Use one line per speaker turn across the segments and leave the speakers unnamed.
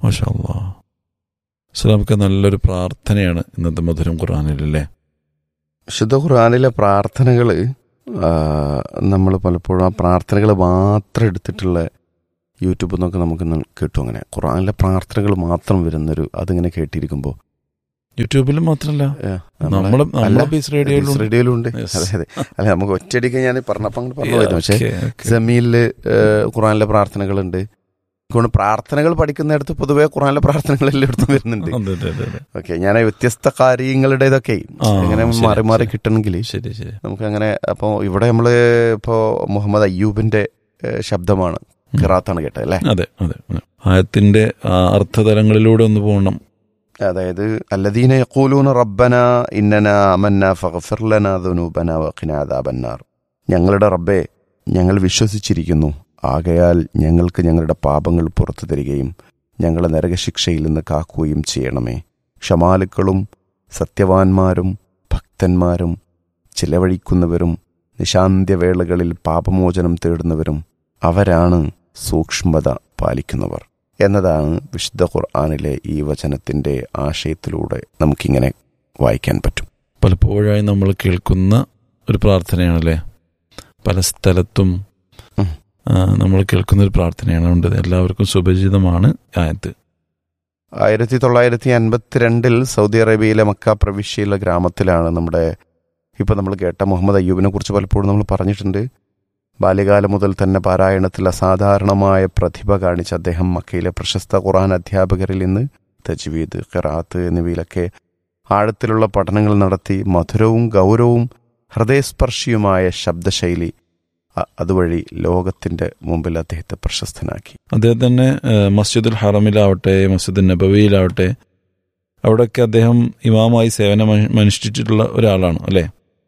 മഷാല്ലാ നമുക്ക് നല്ലൊരു പ്രാർത്ഥനയാണ് ഇന്നത്തെ മധുരം ഖുറാനിലല്ലേ
വിശുദ്ധ ഖുർആാനിലെ പ്രാർത്ഥനകൾ നമ്മൾ പലപ്പോഴും ആ പ്രാർത്ഥനകൾ മാത്രം എടുത്തിട്ടുള്ള യൂട്യൂബിൽ നിന്നൊക്കെ നമുക്ക് ന- കിട്ടും അങ്ങനെ ഖുർആാനിലെ പ്രാർത്ഥനകൾ മാത്രം വരുന്നൊരു അതിങ്ങനെ കേട്ടിരിക്കുമ്പോൾ
യൂട്യൂബിലും മാത്രമല്ല
ഏ,
നമ്മളെ
നമ്മളെ-
നമ്മളെ
അല്ല,
ബീസ് റേഡിയോയിലും
റേഡിയോയിലും ഉണ്ട്
Yes.
അതെ അതെ അല്ല നമുക്ക് ഒറ്റയടിക്ക് ഞാൻ പറഞ്ഞപ്പോൾ അങ്ങനെ പറഞ്ഞു പോയത് പക്ഷേ
ഓക്കേ, ഓക്കേ.
ജമീലില് ഖുറാനിലെ പ്രാർത്ഥനകളുണ്ട് അതുകൊണ്ട് പ്രാർത്ഥനകൾ പഠിക്കുന്നിടത്ത് പൊതുവെ ഖുറാനിലെ പ്രാർത്ഥനകൾ എല്ലായിടത്തും വരുന്നുണ്ട്
അതെ, അതെ, അതെ, അതെ.
ഓക്കെ ഞാൻ വ്യത്യസ്ത കാര്യങ്ങളുടേതൊക്കെ
ആ,
ഇങ്ങനെ
ശരി,
മാറി മാറി
ശരി.
കിട്ടണമെങ്കിൽ
ശരി ശരി
നമുക്ക് അങ്ങനെ അപ്പോൾ ഇവിടെ നമ്മൾ ഇപ്പോൾ മുഹമ്മദ് അയ്യൂബിന്റെ ഏഹ്, ശബ്ദമാണ് ഖിറാത്താണ് കേട്ടത് അല്ലേ
അതെ അതെ അതെ. ആയത്തിന്റെ ആ അർത്ഥതലങ്ങളിലൂടെ ഒന്ന് പോകണം
അതായത് അല്ലദീന യഖൂലൂന റബ്ബന ഇന്നന അമന്ന ഫഗ്ഫിർ ലനാ ദുനൂബന വഖിന അദാബന്നാർ ഞങ്ങളുടെ റബ്ബെ ഞങ്ങൾ വിശ്വസിച്ചിരിക്കുന്നു ആകയാൽ ഞങ്ങൾക്ക് ഞങ്ങളുടെ പാപങ്ങൾ പുറത്തു തരികയും ഞങ്ങളെ നരകശിക്ഷയിൽ നിന്ന് കാക്കുകയും ചെയ്യണമേ ക്ഷമാലുക്കളും സത്യവാന്മാരും ഭക്തന്മാരും ചിലവഴിക്കുന്നവരും നിശാന്ത്യവേളകളിൽ പാപമോചനം തേടുന്നവരും അവരാണ് സൂക്ഷ്മത പാലിക്കുന്നവർ എന്നതാണ് വിശുദ്ധ ഖുർആാനിലെ ഈ വചനത്തിന്റെ ആശയത്തിലൂടെ നമുക്കിങ്ങനെ വായിക്കാൻ പറ്റും
പലപ്പോഴായി നമ്മൾ കേൾക്കുന്ന ഒരു പ്രാർത്ഥനയാണല്ലേ പല സ്ഥലത്തും
ഉം.
ആ, നമ്മൾ കേൾക്കുന്ന ഒരു പ്രാർത്ഥനയാണ് അതുകൊണ്ട് എല്ലാവർക്കും സുപരിചിതമാണ് ആയത്ത്
ആയിരത്തി തൊള്ളായിരത്തി അൻപത്തിരണ്ടിൽ സൗദി അറേബ്യയിലെ മക്ക പ്രവിശ്യയിലെ ഗ്രാമത്തിലാണ് നമ്മുടെ ഇപ്പം നമ്മൾ കേട്ട മുഹമ്മദ് അയ്യൂബിനെ കുറിച്ച് പലപ്പോഴും നമ്മൾ പറഞ്ഞിട്ടുണ്ട് ബാല്യകാലം മുതൽ തന്നെ പാരായണത്തിൽ അസാധാരണമായ പ്രതിഭ കാണിച്ച അദ്ദേഹം മക്കയിലെ പ്രശസ്ത ഖുറാൻ അധ്യാപകരിൽ നിന്ന് തജ്വീദ് ഖിറാത്ത് എന്നിവയിലൊക്കെ ആഴത്തിലുള്ള പഠനങ്ങൾ നടത്തി മധുരവും ഗൗരവവും ഹൃദയസ്പർശിയുമായ ശബ്ദശൈലി അ- അതുവഴി ലോകത്തിന്റെ മുമ്പിൽ അദ്ദേഹത്തെ പ്രശസ്തനാക്കി
അദ്ദേഹം തന്നെ ആ, മസ്ജിദുൽ ഹറമിലാവട്ടെ മസ്ജിദ് നബവിയിലാവട്ടെ അവിടെയൊക്കെ അദ്ദേഹം ഇമാമായി സേവനം അനു- അനുഷ്ഠിച്ചിട്ടുള്ള ഒരാളാണ് അല്ലേ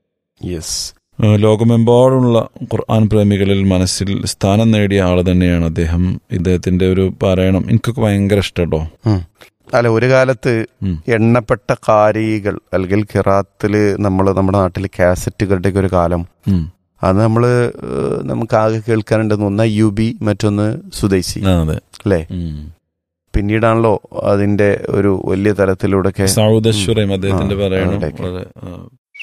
യെസ്
ആ, ലോകമെമ്പാടുമുള്ള ഖുർആൻ പ്രേമികളിൽ മനസ്സിൽ സ്ഥാനം നേടിയ ആൾ തന്നെയാണ് അദ്ദേഹം ഇദ്ദേഹത്തിന്റെ ഒരു പാരായണം എനിക്കൊക്കെ ഭയങ്കര ഇഷ്ടം കേട്ടോ
ഉം. അല്ല ഒരു കാലത്ത്
ഉം.
എണ്ണപ്പെട്ട കാരികൾ അല്ലെങ്കിൽ കിറാത്തില് നമ്മൾ നമ്മുടെ നാട്ടിൽ കാസറ്റുകളുടെ ഒക്കെ ഒരു കാലം
ഉം.
അത് നമ്മൾ നമുക്ക് ആകെ കേൾക്കാനുണ്ടെന്ന് ഒന്ന് യു ബി മറ്റൊന്ന് സുദൈസി
ആ, അതെ
അല്ലേ
ഉം.
പിന്നീടാണല്ലോ അതിന്റെ ഒരു വലിയ തലത്തിലൂടെ
സൗദ് അശ്വറയും അദ്ദേഹത്തിന്റെ
ആ,
പാരായണം
അവിടെയൊക്കെ.
വളരെ, ആ,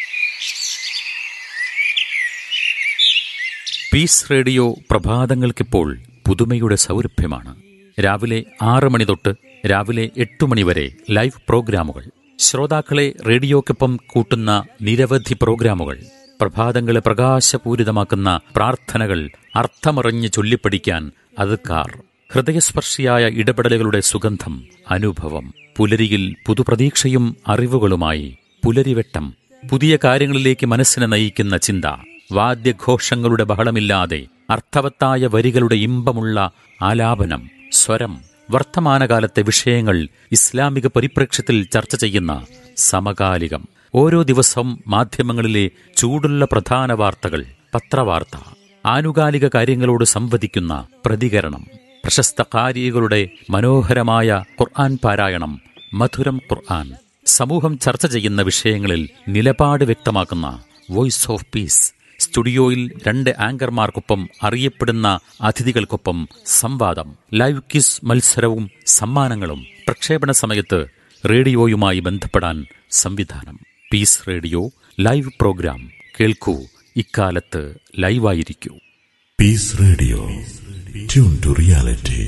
പീസ് റേഡിയോ പ്രഭാതങ്ങൾക്കിപ്പോൾ പുതുമയുടെ സൗരഭ്യമാണ് രാവിലെ ആറ് മണി തൊട്ട് രാവിലെ എട്ട് മണി വരെ ലൈവ് പ്രോഗ്രാമുകൾ ശ്രോതാക്കളെ റേഡിയോക്കൊപ്പം കൂട്ടുന്ന നിരവധി പ്രോഗ്രാമുകൾ പ്രഭാതങ്ങളെ പ്രകാശപൂരിതമാക്കുന്ന പ്രാർത്ഥനകൾ അർത്ഥമറിഞ്ഞ് ചൊല്ലിപ്പഠിക്കാൻ അതുക്കാർ ഹൃദയസ്പർശിയായ ഇടപെടലുകളുടെ സുഗന്ധം അനുഭവം പുലരിയിൽ പുതുപ്രതീക്ഷയും അറിവുകളുമായി പുലരിവെട്ടം പുതിയ കാര്യങ്ങളിലേക്ക് മനസ്സിനെ നയിക്കുന്ന ചിന്ത വാദ്യഘോഷങ്ങളുടെ ബഹളമില്ലാതെ അർത്ഥവത്തായ വരികളുടെ ഇമ്പമുള്ള ആലാപനം സ്വരം വർത്തമാനകാലത്തെ വിഷയങ്ങൾ ഇസ്ലാമിക പരിപ്രേക്ഷ്യത്തിൽ ചർച്ച ചെയ്യുന്ന സമകാലികം ഓരോ ദിവസവും മാധ്യമങ്ങളിലെ ചൂടുള്ള പ്രധാന വാർത്തകൾ പത്രവാർത്ത ആനുകാലിക കാര്യങ്ങളോട് സംവദിക്കുന്ന പ്രതികരണം പ്രശസ്ത കാരികളുടെ മനോഹരമായ ഖുർആൻ പാരായണം മധുരം ഖുർആൻ സമൂഹം ചർച്ച ചെയ്യുന്ന വിഷയങ്ങളിൽ നിലപാട് വ്യക്തമാക്കുന്ന വോയിസ് ഓഫ് പീസ് സ്റ്റുഡിയോയിൽ രണ്ട് ആങ്കർമാർക്കൊപ്പം അറിയപ്പെടുന്ന അതിഥികൾക്കൊപ്പം സംവാദം ലൈവ് ക്വിസ് മത്സരവും സമ്മാനങ്ങളും പ്രക്ഷേപണ സമയത്ത് റേഡിയോയുമായി ബന്ധപ്പെടാൻ സംവിധാനം പീസ് റേഡിയോ ലൈവ് പ്രോഗ്രാം കേൾക്കൂ ഇക്കാലത്ത് ലൈവായിരിക്കൂ
Peace Radio. Tune to reality.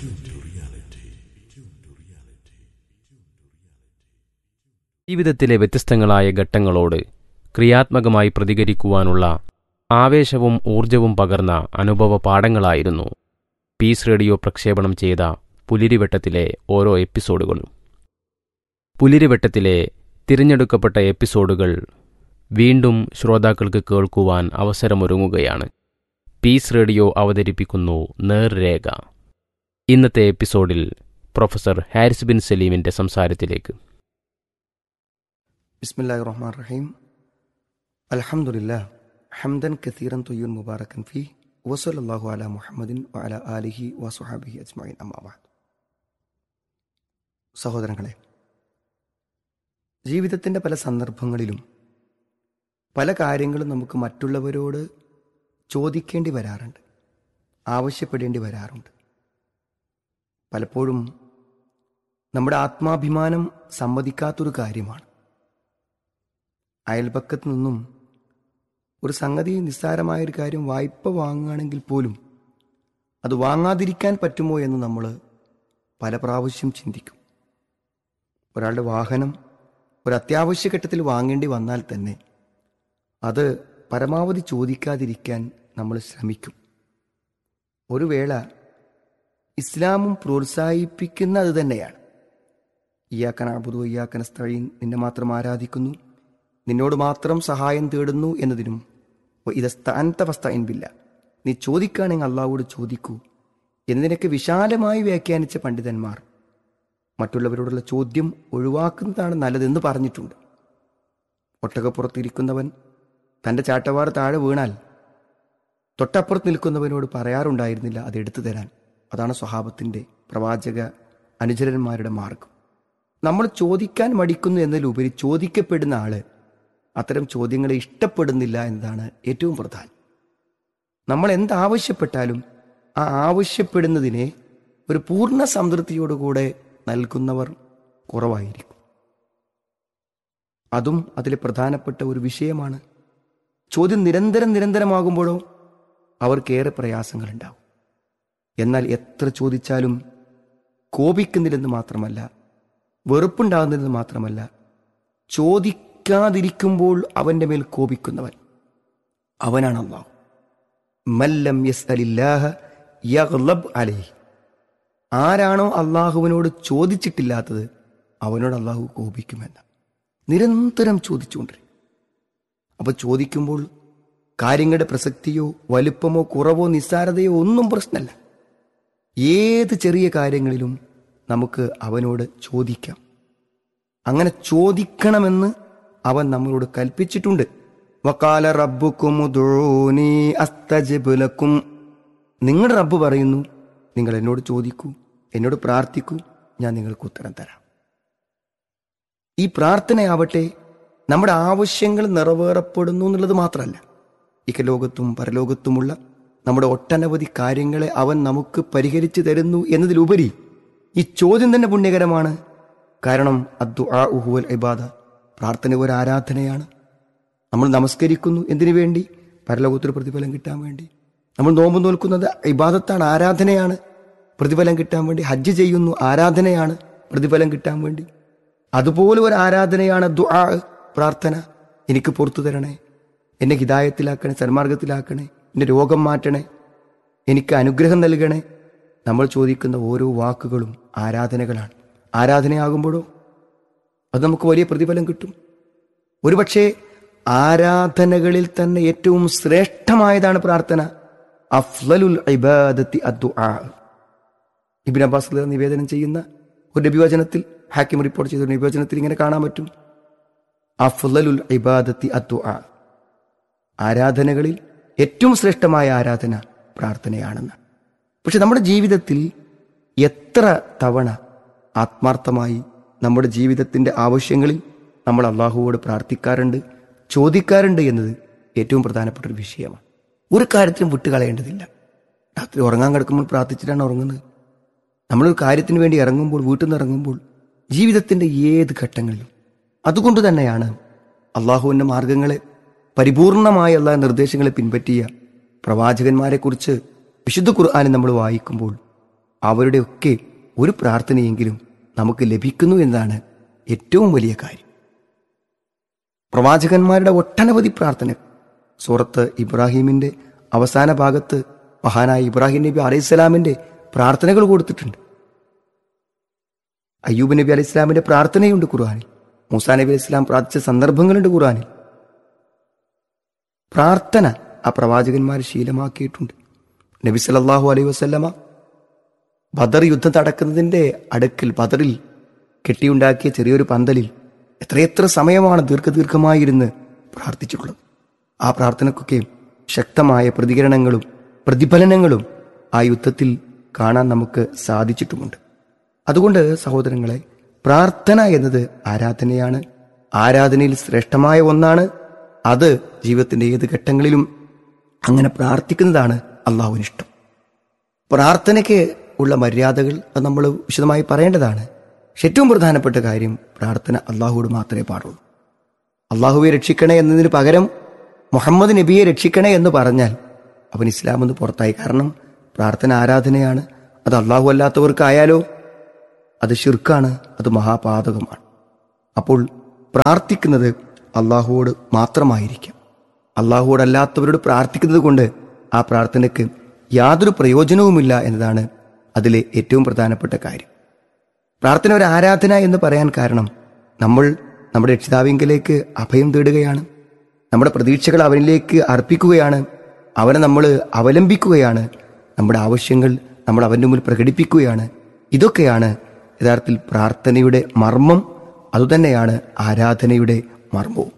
ജീവിതത്തിലെ വ്യത്യസ്തങ്ങളായ ഘട്ടങ്ങളോട് ക്രിയാത്മകമായി പ്രതികരിക്കുവാനുള്ള ആവേശവും ഊർജവും പകർന്ന അനുഭവ പാഠങ്ങളായിരുന്നു പീസ് റേഡിയോ പ്രക്ഷേപണം ചെയ്ത പുലിരിവട്ടത്തിലെ ഓരോ എപ്പിസോഡുകളും പുലിരിവട്ടത്തിലെ തിരഞ്ഞെടുക്കപ്പെട്ട എപ്പിസോഡുകൾ വീണ്ടും ശ്രോതാക്കൾക്ക് കേൾക്കുവാൻ അവസരമൊരുങ്ങുകയാണ് പീസ് റേഡിയോ അവതരിപ്പിക്കുന്നു നേർരേഖ ഇന്നത്തെ എപ്പിസോഡിൽ പ്രൊഫസർ ഹാരിസ് ബിൻ സലീമിന്റെ സംസാരത്തിലേക്ക്
بسم الله الرحمن الرحيم الحمد لله حمدا كثيرا طيبا مباركا فيه وصلى الله على محمد وعلى آله وصحبه أجمعين أما بعد സഹോദരങ്ങളെ ജീവിതത്തിൻ്റെ പല സന്ദർഭങ്ങളിലും പല കാര്യങ്ങളും നമുക്ക് മറ്റുള്ളവരോട് ചോദിക്കേണ്ടി വരാറുണ്ട് ആവശ്യപ്പെടേണ്ടി വരാറുണ്ട് പലപ്പോഴും നമ്മുടെ ആത്മാഭിമാനം സമ്മതിക്കാത്തൊരു കാര്യമാണ് അയൽപക്കത്ത് നിന്നും ഒരു സംഗതി നിസ്സാരമായൊരു കാര്യം വായ്പ വാങ്ങുകയാണെങ്കിൽ പോലും അത് വാങ്ങാതിരിക്കാൻ പറ്റുമോ എന്ന് നമ്മൾ പല പ്രാവശ്യം ചിന്തിക്കും ഒരാളുടെ വാഹനം ഒരു അത്യാവശ്യ ഘട്ടത്തിൽ വാങ്ങേണ്ടി വന്നാൽ തന്നെ അത് പരമാവധി ചോദിക്കാതിരിക്കാൻ നമ്മൾ ശ്രമിക്കും ഒരു വേള ഇസ്ലാമും പ്രോത്സാഹിപ്പിക്കുന്ന അത് തന്നെയാണ് ഇയാക്കൻ അബുദു ഇയാക്കൻ സ്ഥഴീൻ നിന്നെ മാത്രം ആരാധിക്കുന്നു നിന്നോട് മാത്രം സഹായം തേടുന്നു എന്നതിനും ഇതസ്താന്തവസ്ഥയിൻപില്ല നീ ചോദിക്കുകയാണെങ്കിൽ അള്ളാഹുവോട് ചോദിക്കൂ എന്നതിനൊക്കെ വിശാലമായി വ്യാഖ്യാനിച്ച പണ്ഡിതന്മാർ മറ്റുള്ളവരോടുള്ള ചോദ്യം ഒഴിവാക്കുന്നതാണ് നല്ലതെന്ന് പറഞ്ഞിട്ടുണ്ട് ഒട്ടകപ്പുറത്തിരിക്കുന്നവൻ തൻ്റെ ചാട്ടവാർ താഴെ വീണാൽ തൊട്ടപ്പുറത്ത് നിൽക്കുന്നവനോട് പറയാറുണ്ടായിരുന്നില്ല അത് എടുത്തു തരാൻ അതാണ് സ്വഭാവത്തിൻ്റെ പ്രവാചക അനുചരന്മാരുടെ മാർഗം നമ്മൾ ചോദിക്കാൻ മടിക്കുന്നു എന്നതിലുപരി ചോദിക്കപ്പെടുന്ന ആള് അത്തരം ചോദ്യങ്ങളെ ഇഷ്ടപ്പെടുന്നില്ല എന്നതാണ് ഏറ്റവും പ്രധാനം നമ്മൾ എന്താവശ്യപ്പെട്ടാലും ആ ആവശ്യപ്പെടുന്നതിനെ ഒരു പൂർണ്ണ സംതൃപ്തിയോടുകൂടെ നൽകുന്നവർ കുറവായിരിക്കും അതും അതിലെ പ്രധാനപ്പെട്ട ഒരു വിഷയമാണ് ചോദ്യം നിരന്തരം നിരന്തരമാകുമ്പോഴോ അവർക്കേറെ പ്രയാസങ്ങളുണ്ടാവും എന്നാൽ എത്ര ചോദിച്ചാലും കോപിക്കുന്നില്ലെന്ന് മാത്രമല്ല വെറുപ്പുണ്ടാകുന്നില്ലെന്ന് മാത്രമല്ല ചോദിക്കാതിരിക്കുമ്പോൾ അവന്റെ മേൽ കോപിക്കുന്നവൻ അവനാണ് അള്ളാഹു മല്ലം യസ് അലില്ലാഹ യഗ്ലബ് അലൈഹി ആരാണോ അള്ളാഹുവിനോട് ചോദിച്ചിട്ടില്ലാത്തത് അവനോട് അള്ളാഹു കോപിക്കുമെന്ന് നിരന്തരം ചോദിച്ചുകൊണ്ടിരിക്കും അപ്പൊ ചോദിക്കുമ്പോൾ കാര്യങ്ങളുടെ പ്രസക്തിയോ വലുപ്പമോ കുറവോ നിസ്സാരതയോ ഒന്നും പ്രശ്നമല്ല ഏത് ചെറിയ കാര്യങ്ങളിലും നമുക്ക് അവനോട് ചോദിക്കാം അങ്ങനെ ചോദിക്കണമെന്ന് അവൻ നമ്മളോട് കൽപ്പിച്ചിട്ടുണ്ട് വക്കാല റബ്ബുക്കും അസ്തജബുലക്കും നിങ്ങളുടെ റബ്ബ് പറയുന്നു നിങ്ങൾ എന്നോട് ചോദിക്കൂ എന്നോട് പ്രാർത്ഥിക്കൂ ഞാൻ നിങ്ങൾക്ക് ഉത്തരം തരാം ഈ പ്രാർത്ഥനയാവട്ടെ നമ്മുടെ ആവശ്യങ്ങൾ നിറവേറപ്പെടുന്നു എന്നുള്ളത് മാത്രമല്ല ഇഹലോകത്തും പരലോകത്തുമുള്ള നമ്മുടെ ഒട്ടനവധി കാര്യങ്ങളെ അവൻ നമുക്ക് പരിഹരിച്ചു തരുന്നു എന്നതിലുപരി ഈ ചോദ്യം തന്നെ പുണ്യകരമാണ് കാരണം അദ്ദു ആ ഉഹുവൽ ഇബാദ പ്രാർത്ഥന ഒരു ആരാധനയാണ് നമ്മൾ നമസ്കരിക്കുന്നു എന്തിനു വേണ്ടി പരലോകത്തൊരു പ്രതിഫലം കിട്ടാൻ വേണ്ടി നമ്മൾ നോമ്പ് നോൽക്കുന്നത് ഇബാദത്താണ് ആരാധനയാണ് പ്രതിഫലം കിട്ടാൻ വേണ്ടി ഹജ്ജ് ചെയ്യുന്നു ആരാധനയാണ് പ്രതിഫലം കിട്ടാൻ വേണ്ടി അതുപോലെ ഒരു ആരാധനയാണ് ദുആ പ്രാർത്ഥന എനിക്ക് പുറത്തു തരണേ എന്നെ ഹിദായത്തിലാക്കണേ സന്മാർഗത്തിലാക്കണേ എന്റെ രോഗം മാറ്റണേ എനിക്ക് അനുഗ്രഹം നൽകണേ നമ്മൾ ചോദിക്കുന്ന ഓരോ വാക്കുകളും ആരാധനകളാണ് ആരാധനയാകുമ്പോഴോ അത് നമുക്ക് വലിയ പ്രതിഫലം കിട്ടും ഒരുപക്ഷെ ആരാധനകളിൽ തന്നെ ഏറ്റവും ശ്രേഷ്ഠമായതാണ് പ്രാർത്ഥന അഫ്ലലുൽ ഇബാദത്തി അദ്ദുആ ഇബിൻ അബ്ബാസ് നിവേദനം ചെയ്യുന്ന ഒരു നബിവചനത്തിൽ ഹാക്കിം റിപ്പോർട്ട് ചെയ്ത ഒരു നബിവചനത്തിൽ ഇങ്ങനെ കാണാൻ പറ്റും അഫ്ലലുൽ ഇബാദത്തി അദ്ദുആ ആരാധനകളിൽ ഏറ്റവും ശ്രേഷ്ഠമായ ആരാധന പ്രാർത്ഥനയാണെന്ന് പക്ഷെ നമ്മുടെ ജീവിതത്തിൽ എത്ര തവണ ആത്മാർത്ഥമായി നമ്മുടെ ജീവിതത്തിന്റെ ആവശ്യങ്ങളിൽ നമ്മൾ അള്ളാഹുവോട് പ്രാർത്ഥിക്കാറുണ്ട് ചോദിക്കാറുണ്ട് എന്നത് ഏറ്റവും പ്രധാനപ്പെട്ട ഒരു വിഷയമാണ് ഒരു കാര്യത്തിലും വിട്ടുകളയേണ്ടതില്ല രാത്രി ഉറങ്ങാൻ കിടക്കുമ്പോൾ പ്രാർത്ഥിച്ചിട്ടാണ് ഉറങ്ങുന്നത് നമ്മളൊരു കാര്യത്തിന് വേണ്ടി ഇറങ്ങുമ്പോൾ വീട്ടിൽ നിന്ന് ഇറങ്ങുമ്പോൾ ജീവിതത്തിന്റെ ഏത് ഘട്ടങ്ങളിലും അതുകൊണ്ട് തന്നെയാണ് അള്ളാഹുവിന്റെ മാർഗങ്ങളെ പരിപൂർണമായ എല്ലാ നിർദ്ദേശങ്ങളെ പിൻപറ്റിയ പ്രവാചകന്മാരെ കുറിച്ച് വിശുദ്ധ ഖുർആാനിൽ നമ്മൾ വായിക്കുമ്പോൾ അവരുടെയൊക്കെ ഒരു പ്രാർത്ഥനയെങ്കിലും നമുക്ക് ലഭിക്കുന്നു എന്നതാണ് ഏറ്റവും വലിയ കാര്യം പ്രവാചകന്മാരുടെ ഒട്ടനവധി പ്രാർത്ഥന സൂറത്ത് ഇബ്രാഹിമിന്റെ അവസാന ഭാഗത്ത് മഹാനായ ഇബ്രാഹിം നബി അലൈഹിസ്സലാമിന്റെ പ്രാർത്ഥനകൾ കൊടുത്തിട്ടുണ്ട് അയ്യൂബ് നബി അലൈഹി ഇസ്ലാമിന്റെ പ്രാർത്ഥനയുണ്ട് ഖുർആാനിൽ മൂസാ നബി അലൈഹി ഇസ്ലാം പ്രാർത്ഥിച്ച സന്ദർഭങ്ങളുണ്ട് ഖുർആാനിൽ പ്രാർത്ഥന ആ പ്രവാചകന്മാർ ശീലമാക്കിയിട്ടുണ്ട് നബി സല്ലല്ലാഹു അലൈഹി വസല്ലമ ബദർ യുദ്ധം നടക്കുന്നതിന്റെ അടുക്കൽ ബദറിൽ കെട്ടിയുണ്ടാക്കിയ ചെറിയൊരു പന്തലിൽ എത്രയെത്ര സമയമാണ് ദീർഘദീർഘമായിരുന്ന് പ്രാർത്ഥിച്ചിട്ടുള്ളത് ആ പ്രാർത്ഥനക്കൊക്കെ ശക്തമായ പ്രതികരണങ്ങളും പ്രതിഫലനങ്ങളും ആ യുദ്ധത്തിൽ കാണാൻ നമുക്ക് സാധിച്ചിട്ടുമുണ്ട് അതുകൊണ്ട് സഹോദരങ്ങളെ പ്രാർത്ഥന എന്നത് ആരാധനയാണ് ആരാധനയിൽ ശ്രേഷ്ഠമായ ഒന്നാണ് അത് ജീവിതത്തിന്റെ ഏത് ഘട്ടങ്ങളിലും അങ്ങനെ പ്രാർത്ഥിക്കുന്നതാണ് അള്ളാഹുവിന് ഇഷ്ടം പ്രാർത്ഥനയ്ക്ക് ഉള്ള മര്യാദകൾ അത് നമ്മൾ വിശദമായി പറയേണ്ടതാണ് പക്ഷെ ഏറ്റവും പ്രധാനപ്പെട്ട കാര്യം പ്രാർത്ഥന അള്ളാഹുവോട് മാത്രമേ പാടുള്ളൂ അള്ളാഹുവെ രക്ഷിക്കണേ എന്നതിന് പകരം മുഹമ്മദ് നബിയെ രക്ഷിക്കണേ എന്ന് പറഞ്ഞാൽ അവൻ ഇസ്ലാം എന്ന് പുറത്തായി കാരണം പ്രാർത്ഥന ആരാധനയാണ് അത് അള്ളാഹു അല്ലാത്തവർക്കായാലോ അത് ഷിർക്കാണ് അത് മഹാപാതകമാണ് അപ്പോൾ പ്രാർത്ഥിക്കുന്നത് അള്ളാഹുവോട് മാത്രമായിരിക്കാം അള്ളാഹുവോടല്ലാത്തവരോട് പ്രാർത്ഥിക്കുന്നത് കൊണ്ട് ആ പ്രാർത്ഥനയ്ക്ക് യാതൊരു പ്രയോജനവുമില്ല എന്നതാണ് അതിലെ ഏറ്റവും പ്രധാനപ്പെട്ട കാര്യം പ്രാർത്ഥന ഒരു ആരാധന എന്ന് പറയാൻ കാരണം നമ്മൾ നമ്മുടെ രക്ഷിതാവിങ്കലേക്ക് അഭയം തേടുകയാണ് നമ്മുടെ പ്രതീക്ഷകൾ അവനിലേക്ക് അർപ്പിക്കുകയാണ് അവനെ നമ്മൾ അവലംബിക്കുകയാണ് നമ്മുടെ ആവശ്യങ്ങൾ നമ്മൾ അവൻ്റെ മുമ്പിൽ പ്രകടിപ്പിക്കുകയാണ് ഇതൊക്കെയാണ് യഥാർത്ഥത്തിൽ പ്രാർത്ഥനയുടെ മർമ്മം അതുതന്നെയാണ് ആരാധനയുടെ മർമ്മവും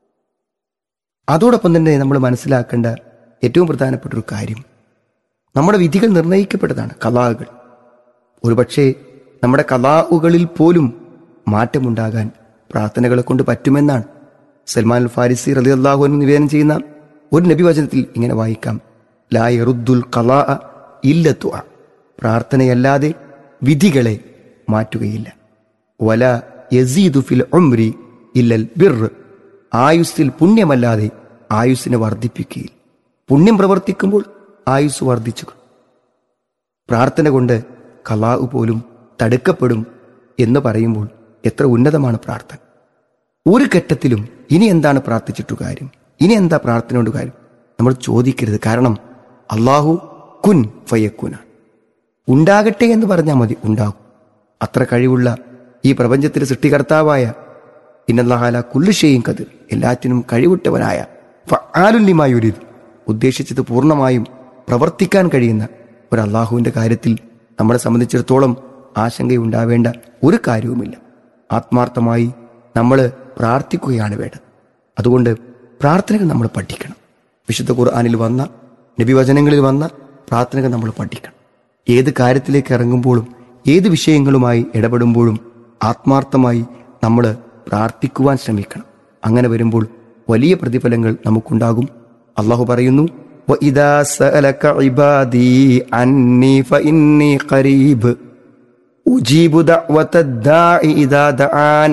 അതോടൊപ്പം തന്നെ നമ്മൾ മനസ്സിലാക്കേണ്ട ഏറ്റവും പ്രധാനപ്പെട്ട ഒരു കാര്യം നമ്മുടെ വിധികൾ നിർണയിക്കപ്പെട്ടതാണ് കലാകൾ ഒരുപക്ഷെ നമ്മുടെ കലാവുകളിൽ പോലും മാറ്റമുണ്ടാകാൻ പ്രാർത്ഥനകളെ കൊണ്ട് പറ്റുമെന്നാണ് സൽമാൻ അൽ ഫാരിസി റലി അള്ളാഹു നിവേദനം ചെയ്യുന്ന ഒരു നബിവചനത്തിൽ ഇങ്ങനെ വായിക്കാം ലാ യറുദ്ദുൽ കലാ ഇല്ലത്തു പ്രാർത്ഥനയല്ലാതെ വിധികളെ മാറ്റുകയില്ല വല യസീദു ഫിൽ ഉംരി ഇല്ലൽ ബിർ ആയുസ്സിൽ പുണ്യമല്ലാതെ ആയുസ്സിനെ വർദ്ധിപ്പിക്കുകയില്ല പുണ്യം പ്രവർത്തിക്കുമ്പോൾ ആയുസ് വർദ്ധിച്ചു പ്രാർത്ഥന കൊണ്ട് കലാഹു പോലും തടുക്കപ്പെടും എന്ന് പറയുമ്പോൾ എത്ര ഉന്നതമാണ് പ്രാർത്ഥന ഒരു ഘട്ടത്തിലും ഇനി എന്താണ് പ്രാർത്ഥിച്ചിട്ടു കാര്യം ഇനി എന്താ പ്രാർത്ഥന കൊണ്ട് കാര്യം നമ്മൾ ചോദിക്കരുത് കാരണം അള്ളാഹു കുൻ ഫയക്കുനാണ് ഉണ്ടാകട്ടെ എന്ന് പറഞ്ഞാൽ മതി ഉണ്ടാകും അത്ര കഴിവുള്ള ഈ പ്രപഞ്ചത്തിലെ സൃഷ്ടികർത്താവായ ഇന്നല്ലാഹാല കുല്ലുഷയും കതിർ എല്ലാറ്റിനും കഴിവുറ്റവനായ ആലുല്യമായൊരിത് ഉദ്ദേശിച്ചത് പൂർണ്ണമായും പ്രവർത്തിക്കാൻ കഴിയുന്ന ഒരു അള്ളാഹുവിന്റെ കാര്യത്തിൽ നമ്മളെ സംബന്ധിച്ചിടത്തോളം ആശങ്കയുണ്ടാവേണ്ട ഒരു കാര്യവുമില്ല ആത്മാർത്ഥമായി നമ്മൾ പ്രാർത്ഥിക്കുകയാണ് വേണ്ടത് അതുകൊണ്ട് പ്രാർത്ഥനകൾ നമ്മൾ പഠിക്കണം വിശുദ്ധ ഖുർആാനിൽ വന്ന നബിവചനങ്ങളിൽ വന്ന പ്രാർത്ഥനകൾ നമ്മൾ പഠിക്കണം ഏത് കാര്യത്തിലേക്ക് ഇറങ്ങുമ്പോഴും ഏത് വിഷയങ്ങളുമായി ഇടപെടുമ്പോഴും ആത്മാർത്ഥമായി നമ്മൾ പ്രാർത്ഥിക്കുവാൻ ശ്രമിക്കണം അങ്ങനെ വരുമ്പോൾ വലിയ പ്രതിഫലങ്ങൾ നമുക്കുണ്ടാകും അള്ളാഹു പറയുന്നു وَإِذَا سَأَلَكَ عِبَادِي عَنِّي فَإِنِّي قَرِيبٌ أُجِيبُ دَعْوَةَ الدَّاعِ إِذَا دَعَانِ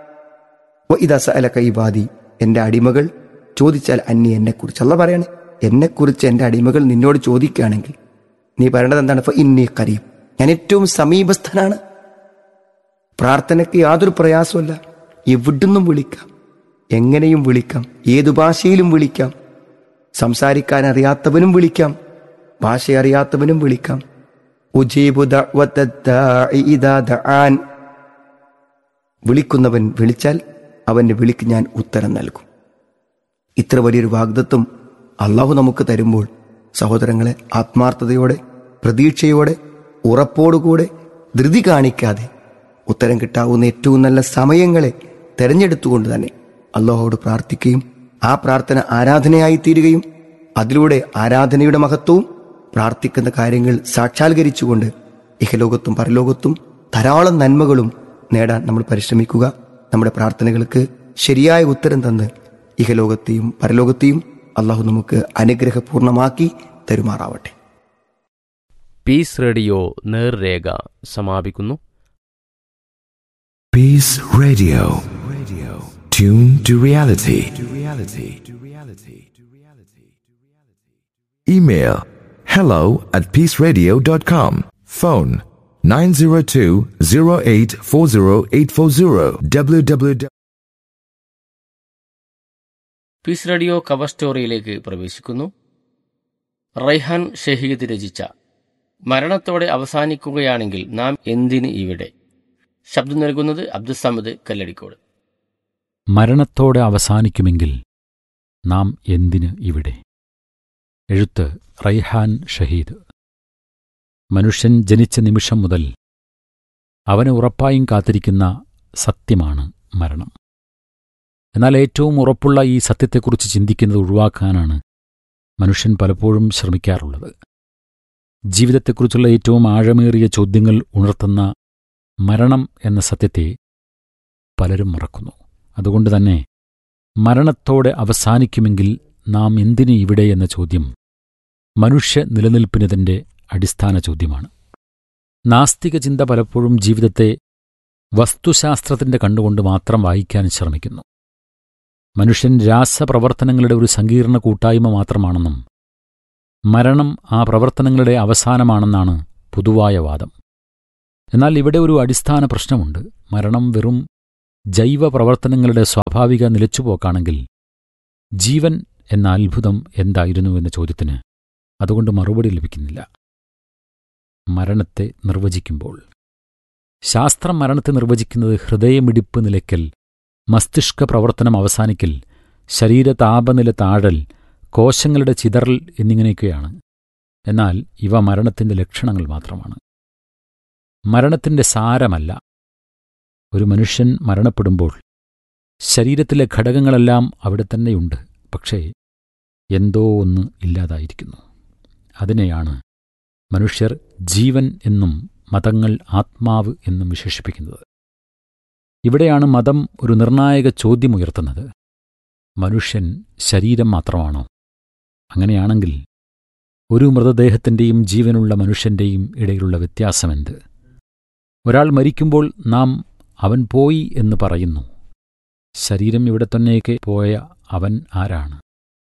وَإِذَا سَأَلَكَ عِبَادِي എൻ്റെ അടിമകൾ ചോദിച്ചാൽ അന്നി എന്നെക്കുറിച്ച് അല്ല പറയണേ എന്നെക്കുറിച്ച് എൻ്റെ അടിമകൾ നിന്നോട് ചോദിക്കുകയാണെങ്കിൽ നീ പറയേണ്ടത് എന്താണ് ഫ ഇന്നി കരീബ് ഞാൻ ഏറ്റവും സമീപസ്ഥനാണ് പ്രാർത്ഥനയ്ക്ക് യാതൊരു പ്രയാസമല്ല എവിടുന്നും വിളിക്കാം എങ്ങനെയും വിളിക്കാം ഏതു ഭാഷയിലും വിളിക്കാം സംസാരിക്കാൻ അറിയാത്തവനും വിളിക്കാം ഭാഷ അറിയാത്തവനും വിളിക്കാം ഉജീബു ദഅ്വത്തദ്ദാഇ ഇദാ ദഅാൻ വിളിക്കുന്നവൻ വിളിച്ചാൽ അവന്റെ വിളിക്ക് ഞാൻ ഉത്തരം നൽകും ഇത്ര വലിയൊരു വാഗ്ദത്വം അള്ളാഹു നമുക്ക് തരുമ്പോൾ സഹോദരങ്ങളെ ആത്മാർത്ഥതയോടെ പ്രതീക്ഷയോടെ ഉറപ്പോടുകൂടെ ധൃതി കാണിക്കാതെ ഉത്തരം കിട്ടാവുന്ന ഏറ്റവും നല്ല സമയങ്ങളെ തെരഞ്ഞെടുത്തുകൊണ്ട് തന്നെ അള്ളാഹുവോട് പ്രാർത്ഥിക്കുകയും ആ പ്രാർത്ഥന ആരാധനയായി തീരുകയും അതിലൂടെ ആരാധനയുടെ മഹത്വവും പ്രാർത്ഥിക്കുന്ന കാര്യങ്ങൾ സാക്ഷാത്കരിച്ചുകൊണ്ട് ഇഹലോകത്തും പരലോകത്തും ധാരാളം നന്മകളും നേടാൻ നമ്മൾ പരിശ്രമിക്കുക നമ്മുടെ പ്രാർത്ഥനകൾക്ക് ശരിയായ ഉത്തരം തന്ന് ഇഹലോകത്തെയും പരലോകത്തെയും അള്ളാഹു നമുക്ക് അനുഗ്രഹപൂർണമാക്കി തരുമാറാവട്ടെ
പീസ് റേഡിയോ നേർരേഖ സമാപിക്കുന്നു
Peace Radio. Radio. Tune to reality. To reality. To reality. To reality. Email hello at peaceradio.com. Phone 902-0840840 www.
Peace radio cover സ്റ്റോറിയിലേക്ക് പ്രവേശിക്കുന്നു റൈഹാൻ ഷഹീദ് രചിച്ച മരണത്തോടെ അവസാനിക്കുകയാണെങ്കിൽ നാം എന്തിന് ഇവിടെ ശബ്ദം നൽകുന്നത് അബ്ദുസമദ് കല്ലടിക്കോട്
മരണത്തോടെ അവസാനിക്കുമെങ്കിൽ നാം എന്തിന് ഇവിടെ എഴുത്ത് റൈഹാൻ ഷഹീദ് മനുഷ്യൻ ജനിച്ച നിമിഷം മുതൽ അവനെ ഉറപ്പായും കാത്തിരിക്കുന്ന സത്യമാണ് മരണം എന്നാൽ ഏറ്റവും ഉറപ്പുള്ള ഈ സത്യത്തെക്കുറിച്ച് ചിന്തിക്കുന്നത് ഒഴിവാക്കാനാണ് മനുഷ്യൻ പലപ്പോഴും ശ്രമിക്കാറുള്ളത് ജീവിതത്തെക്കുറിച്ചുള്ള ഏറ്റവും ആഴമേറിയ ചോദ്യങ്ങൾ ഉണർത്തുന്ന മരണം എന്ന സത്യത്തെ പലരും മറക്കുന്നു അതുകൊണ്ട് തന്നെ മരണത്തോടെ അവസാനിക്കുമെങ്കിൽ നാം എന്തിന് ഇവിടെ എന്ന ചോദ്യം മനുഷ്യ നിലനിൽപ്പിനതിൻ്റെ അടിസ്ഥാന ചോദ്യമാണ് നാസ്തിക ചിന്ത പലപ്പോഴും ജീവിതത്തെ വസ്തുശാസ്ത്രത്തിന്റെ കണ്ടുകൊണ്ട് മാത്രം വായിക്കാൻ ശ്രമിക്കുന്നു മനുഷ്യൻ രാസപ്രവർത്തനങ്ങളുടെ ഒരു സങ്കീർണ കൂട്ടായ്മ മാത്രമാണെന്നും മരണം ആ പ്രവർത്തനങ്ങളുടെ അവസാനമാണെന്നാണ് പൊതുവായ വാദം എന്നാൽ ഇവിടെ ഒരു അടിസ്ഥാന പ്രശ്നമുണ്ട് മരണം വെറും ജൈവ പ്രവർത്തനങ്ങളുടെ സ്വാഭാവിക നിലച്ചുപോക്കാണെങ്കിൽ ജീവൻ എന്ന അത്ഭുതം എന്തായിരുന്നു എന്ന ചോദ്യത്തിന് അതുകൊണ്ട് മറുപടി ലഭിക്കുന്നില്ല മരണത്തെ നിർവചിക്കുമ്പോൾ ശാസ്ത്രം മരണത്തെ നിർവചിക്കുന്നത് ഹൃദയമിടിപ്പ് നിലയ്ക്കൽ മസ്തിഷ്ക പ്രവർത്തനം അവസാനിക്കൽ ശരീര താപനില താഴൽ കോശങ്ങളുടെ ചിതറൽ എന്നിങ്ങനെയൊക്കെയാണ് എന്നാൽ ഇവ മരണത്തിന്റെ ലക്ഷണങ്ങൾ മാത്രമാണ് മരണത്തിന്റെ സാരമല്ല ഒരു മനുഷ്യൻ മരണപ്പെടുമ്പോൾ ശരീരത്തിലെ ഘടകങ്ങളെല്ലാം അവിടെ തന്നെയുണ്ട് പക്ഷേ എന്തോ ഒന്ന് ഇല്ലാതായിരിക്കുന്നു അതിനെയാണ് മനുഷ്യർ ജീവൻ എന്നും മതങ്ങൾ ആത്മാവ് എന്നും വിശേഷിപ്പിക്കുന്നത് ഇവിടെയാണ് മതം ഒരു നിർണായക ചോദ്യമുയർത്തുന്നത് മനുഷ്യൻ ശരീരം മാത്രമാണോ അങ്ങനെയാണെങ്കിൽ ഒരു മൃതദേഹത്തിൻ്റെയും ജീവനുള്ള മനുഷ്യൻ്റെയും ഇടയിലുള്ള വ്യത്യാസമെന്ത് ഒരാൾ മരിക്കുമ്പോൾ നാം അവൻ പോയി എന്ന് പറയുന്നു ശരീരം ഇവിടെ തന്നെയൊക്കെ പോയ അവൻ ആരാണ്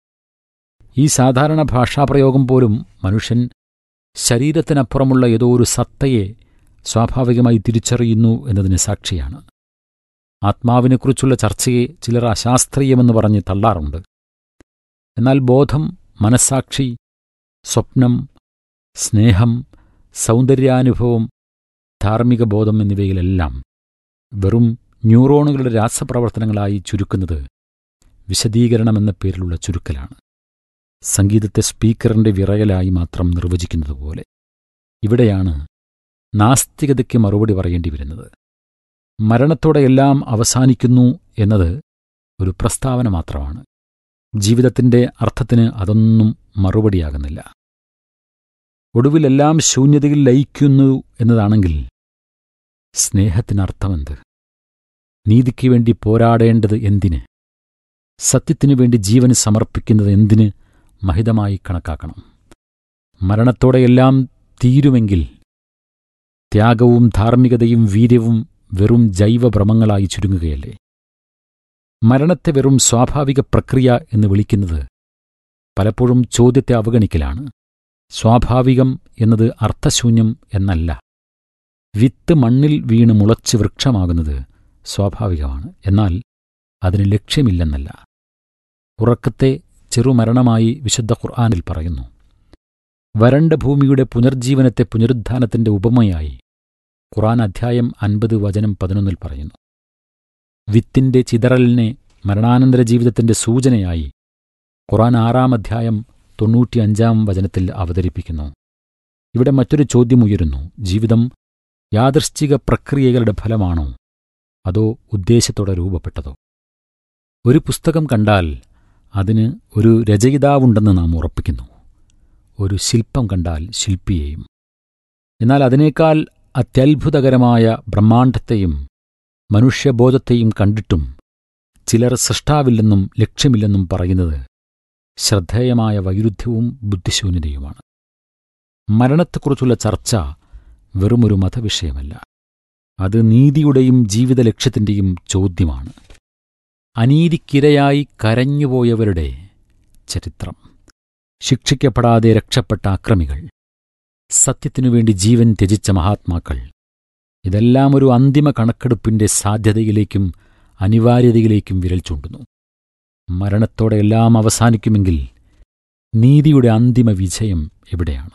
ഈ സാധാരണ ഭാഷാപ്രയോഗം പോലും മനുഷ്യൻ ശരീരത്തിനപ്പുറമുള്ള ഏതോ ഒരു സത്തയെ സ്വാഭാവികമായി തിരിച്ചറിയുന്നു എന്നതിന് സാക്ഷിയാണ് ആത്മാവിനെക്കുറിച്ചുള്ള ചർച്ചയെ ചിലർ അശാസ്ത്രീയമെന്ന് പറഞ്ഞ് തള്ളാറുണ്ട് എന്നാൽ ബോധം മനസ്സാക്ഷി സ്വപ്നം സ്നേഹം സൗന്ദര്യാനുഭവം ധാർമ്മിക ബോധം എന്നിവയിലെല്ലാം വെറും ന്യൂറോണുകളുടെ രാസപ്രവർത്തനങ്ങളായി ചുരുക്കുന്നത് വിശദീകരണമെന്ന പേരിലുള്ള ചുരുക്കലാണ് സംഗീതത്തെ സ്പീക്കറിന്റെ വിറയലായി മാത്രം നിർവചിക്കുന്നതുപോലെ ഇവിടെയാണ് നാസ്തികതയ്ക്ക് മറുപടി പറയേണ്ടി വരുന്നത് മരണത്തോടെ എല്ലാം അവസാനിക്കുന്നു എന്നത് ഒരു പ്രസ്താവന മാത്രമാണ് ജീവിതത്തിന്റെ അർത്ഥത്തിന് അതൊന്നും മറുപടിയാകുന്നില്ല ഒടുവിലെല്ലാം ശൂന്യതയിൽ ലയിക്കുന്നു എന്നതാണെങ്കിൽ സ്നേഹത്തിനർത്ഥമെന്ത് നീതിക്ക് വേണ്ടി പോരാടേണ്ടത് എന്തിന് സത്യത്തിനു വേണ്ടി ജീവന് സമർപ്പിക്കുന്നത് എന്തിന് മഹിതമായി കണക്കാക്കണം മരണത്തോടെയെല്ലാം തീരുമെങ്കിൽ ത്യാഗവും ധാർമ്മികതയും വീര്യവും വെറും ജൈവഭ്രമങ്ങളായി ചുരുങ്ങുകയല്ലേ മരണത്തെ വെറും സ്വാഭാവിക പ്രക്രിയ എന്ന് വിളിക്കുന്നത് പലപ്പോഴും ചോദ്യത്തെ അവഗണിക്കലാണ് സ്വാഭാവികം എന്നത് അർത്ഥശൂന്യം എന്നല്ല വിത്ത് മണ്ണിൽ വീണ് മുളച്ച് വൃക്ഷമാകുന്നത് സ്വാഭാവികമാണ് എന്നാൽ അതിന് ലക്ഷ്യമില്ലെന്നല്ല ഉറക്കത്തെ ചെറുമരണമായി വിശുദ്ധ ഖുർആാനിൽ പറയുന്നു വരണ്ട ഭൂമിയുടെ പുനർജീവനത്തെ പുനരുദ്ധാനത്തിന്റെ ഉപമയായി ഖുർആൻ അധ്യായം അൻപത് വചനം പതിനൊന്നിൽ പറയുന്നു വിത്തിന്റെ ചിതറലിനെ മരണാനന്തര ജീവിതത്തിന്റെ സൂചനയായി ഖുർആൻ ആറാം അധ്യായം തൊണ്ണൂറ്റിയഞ്ചാം വചനത്തിൽ അവതരിപ്പിക്കുന്നു ഇവിടെ മറ്റൊരു ചോദ്യമുയരുന്നു ജീവിതം യാദൃശ്ചിക പ്രക്രിയകളുടെ ഫലമാണോ അതോ ഉദ്ദേശത്തോടെ രൂപപ്പെട്ടതോ ഒരു പുസ്തകം കണ്ടാൽ അതിന് ഒരു രചയിതാവുണ്ടെന്ന് നാം ഉറപ്പിക്കുന്നു ഒരു ശില്പം കണ്ടാൽ ശില്പിയെയും എന്നാൽ അതിനേക്കാൾ അത്യത്ഭുതകരമായ ബ്രഹ്മാണ്ഡത്തെയും മനുഷ്യബോധത്തെയും കണ്ടിട്ടും ചിലർ സൃഷ്ടാവില്ലെന്നും ലക്ഷ്യമില്ലെന്നും പറയുന്നത് ശ്രദ്ധേയമായ വൈരുദ്ധ്യവും ബുദ്ധിശൂന്യതയുമാണ് മരണത്തെക്കുറിച്ചുള്ള ചർച്ച വെറുമൊരു മതവിഷയമല്ല അത് നീതിയുടെയും ജീവിത ലക്ഷ്യത്തിൻ്റെയും ചോദ്യമാണ് അനീതിക്കിരയായി കരഞ്ഞുപോയവരുടെ ചരിത്രം ശിക്ഷിക്കപ്പെടാതെ രക്ഷപ്പെട്ട അക്രമികൾ സത്യത്തിനുവേണ്ടി ജീവൻ ത്യജിച്ച മഹാത്മാക്കൾ ഇതെല്ലാം ഒരു അന്തിമ കണക്കെടുപ്പിന്റെ സാധ്യതയിലേക്കും അനിവാര്യതയിലേക്കും വിരൽ ചൂണ്ടുന്നു മരണത്തോടെ എല്ലാം അവസാനിക്കുമെങ്കിൽ നീതിയുടെ അന്തിമ വിജയം എവിടെയാണ്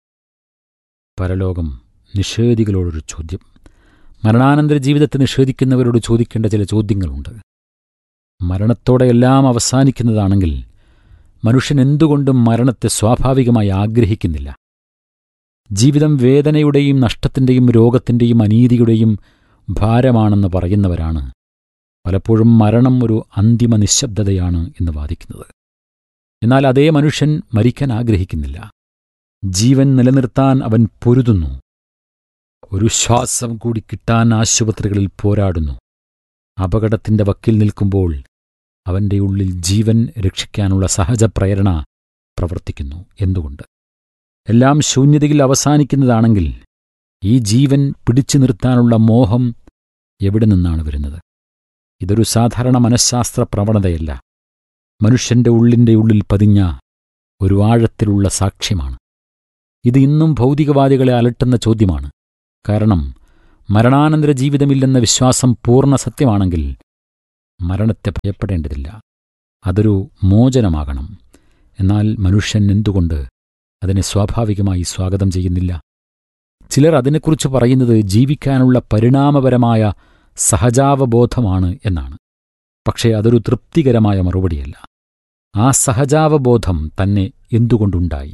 പരലോകം നിഷേധികളോടൊരു ചോദ്യം മരണാനന്തര ജീവിതത്തെ നിഷേധിക്കുന്നവരോട് ചോദിക്കേണ്ട ചില ചോദ്യങ്ങളുണ്ട് മരണത്തോടെ എല്ലാം അവസാനിക്കുന്നതാണെങ്കിൽ മനുഷ്യൻ എന്തുകൊണ്ടും മരണത്തെ സ്വാഭാവികമായി ആഗ്രഹിക്കുന്നില്ല ജീവിതം വേദനയുടെയും നഷ്ടത്തിന്റെയും രോഗത്തിന്റെയും അനീതിയുടെയും ഭാരമാണെന്ന് പറയുന്നവരാണ് പലപ്പോഴും മരണം ഒരു അന്തിമ നിശബ്ദതയാണ് എന്ന് വാദിക്കുന്നത് എന്നാൽ അതേ മനുഷ്യൻ മരിക്കാൻ ആഗ്രഹിക്കുന്നില്ല ജീവൻ നിലനിർത്താൻ അവൻ പൊരുതുന്നു ഒരു ശ്വാസം കൂടി കിട്ടാൻ ആശുപത്രികളിൽ പോരാടുന്നു അപകടത്തിന്റെ വക്കിൽ നിൽക്കുമ്പോൾ അവന്റെ ഉള്ളിൽ ജീവൻ രക്ഷിക്കാനുള്ള സഹജ പ്രേരണ പ്രവർത്തിക്കുന്നു എന്തുകൊണ്ട് എല്ലാം ശൂന്യതയിൽ അവസാനിക്കുന്നതാണെങ്കിൽ ഈ ജീവൻ പിടിച്ചു നിർത്താനുള്ള മോഹം എവിടെ നിന്നാണ് വരുന്നത് ഇതൊരു സാധാരണ മനഃശാസ്ത്ര പ്രവണതയല്ല മനുഷ്യന്റെ ഉള്ളിന്റെ ഉള്ളിൽ പതിഞ്ഞ ഒരു ആഴത്തിലുള്ള സാക്ഷ്യമാണ് ഇത് ഇന്നും ഭൗതികവാദികളെ അലട്ടുന്ന ചോദ്യമാണ് കാരണം മരണാനന്തര ജീവിതമില്ലെന്ന വിശ്വാസം പൂർണ്ണ സത്യമാണെങ്കിൽ മരണത്തെ ഭയപ്പെടേണ്ടതില്ല അതൊരു മോചനമാകണം എന്നാൽ മനുഷ്യൻ എന്തുകൊണ്ട് അതിനെ സ്വാഭാവികമായി സ്വാഗതം ചെയ്യുന്നില്ല ചിലർ അതിനെക്കുറിച്ച് പറയുന്നത് ജീവിക്കാനുള്ള പരിണാമപരമായ സഹജാവബോധമാണ് എന്നാണ് പക്ഷേ അതൊരു തൃപ്തികരമായ മറുപടിയല്ല ആ സഹജാവബോധം തന്നെ എന്തുകൊണ്ടുണ്ടായി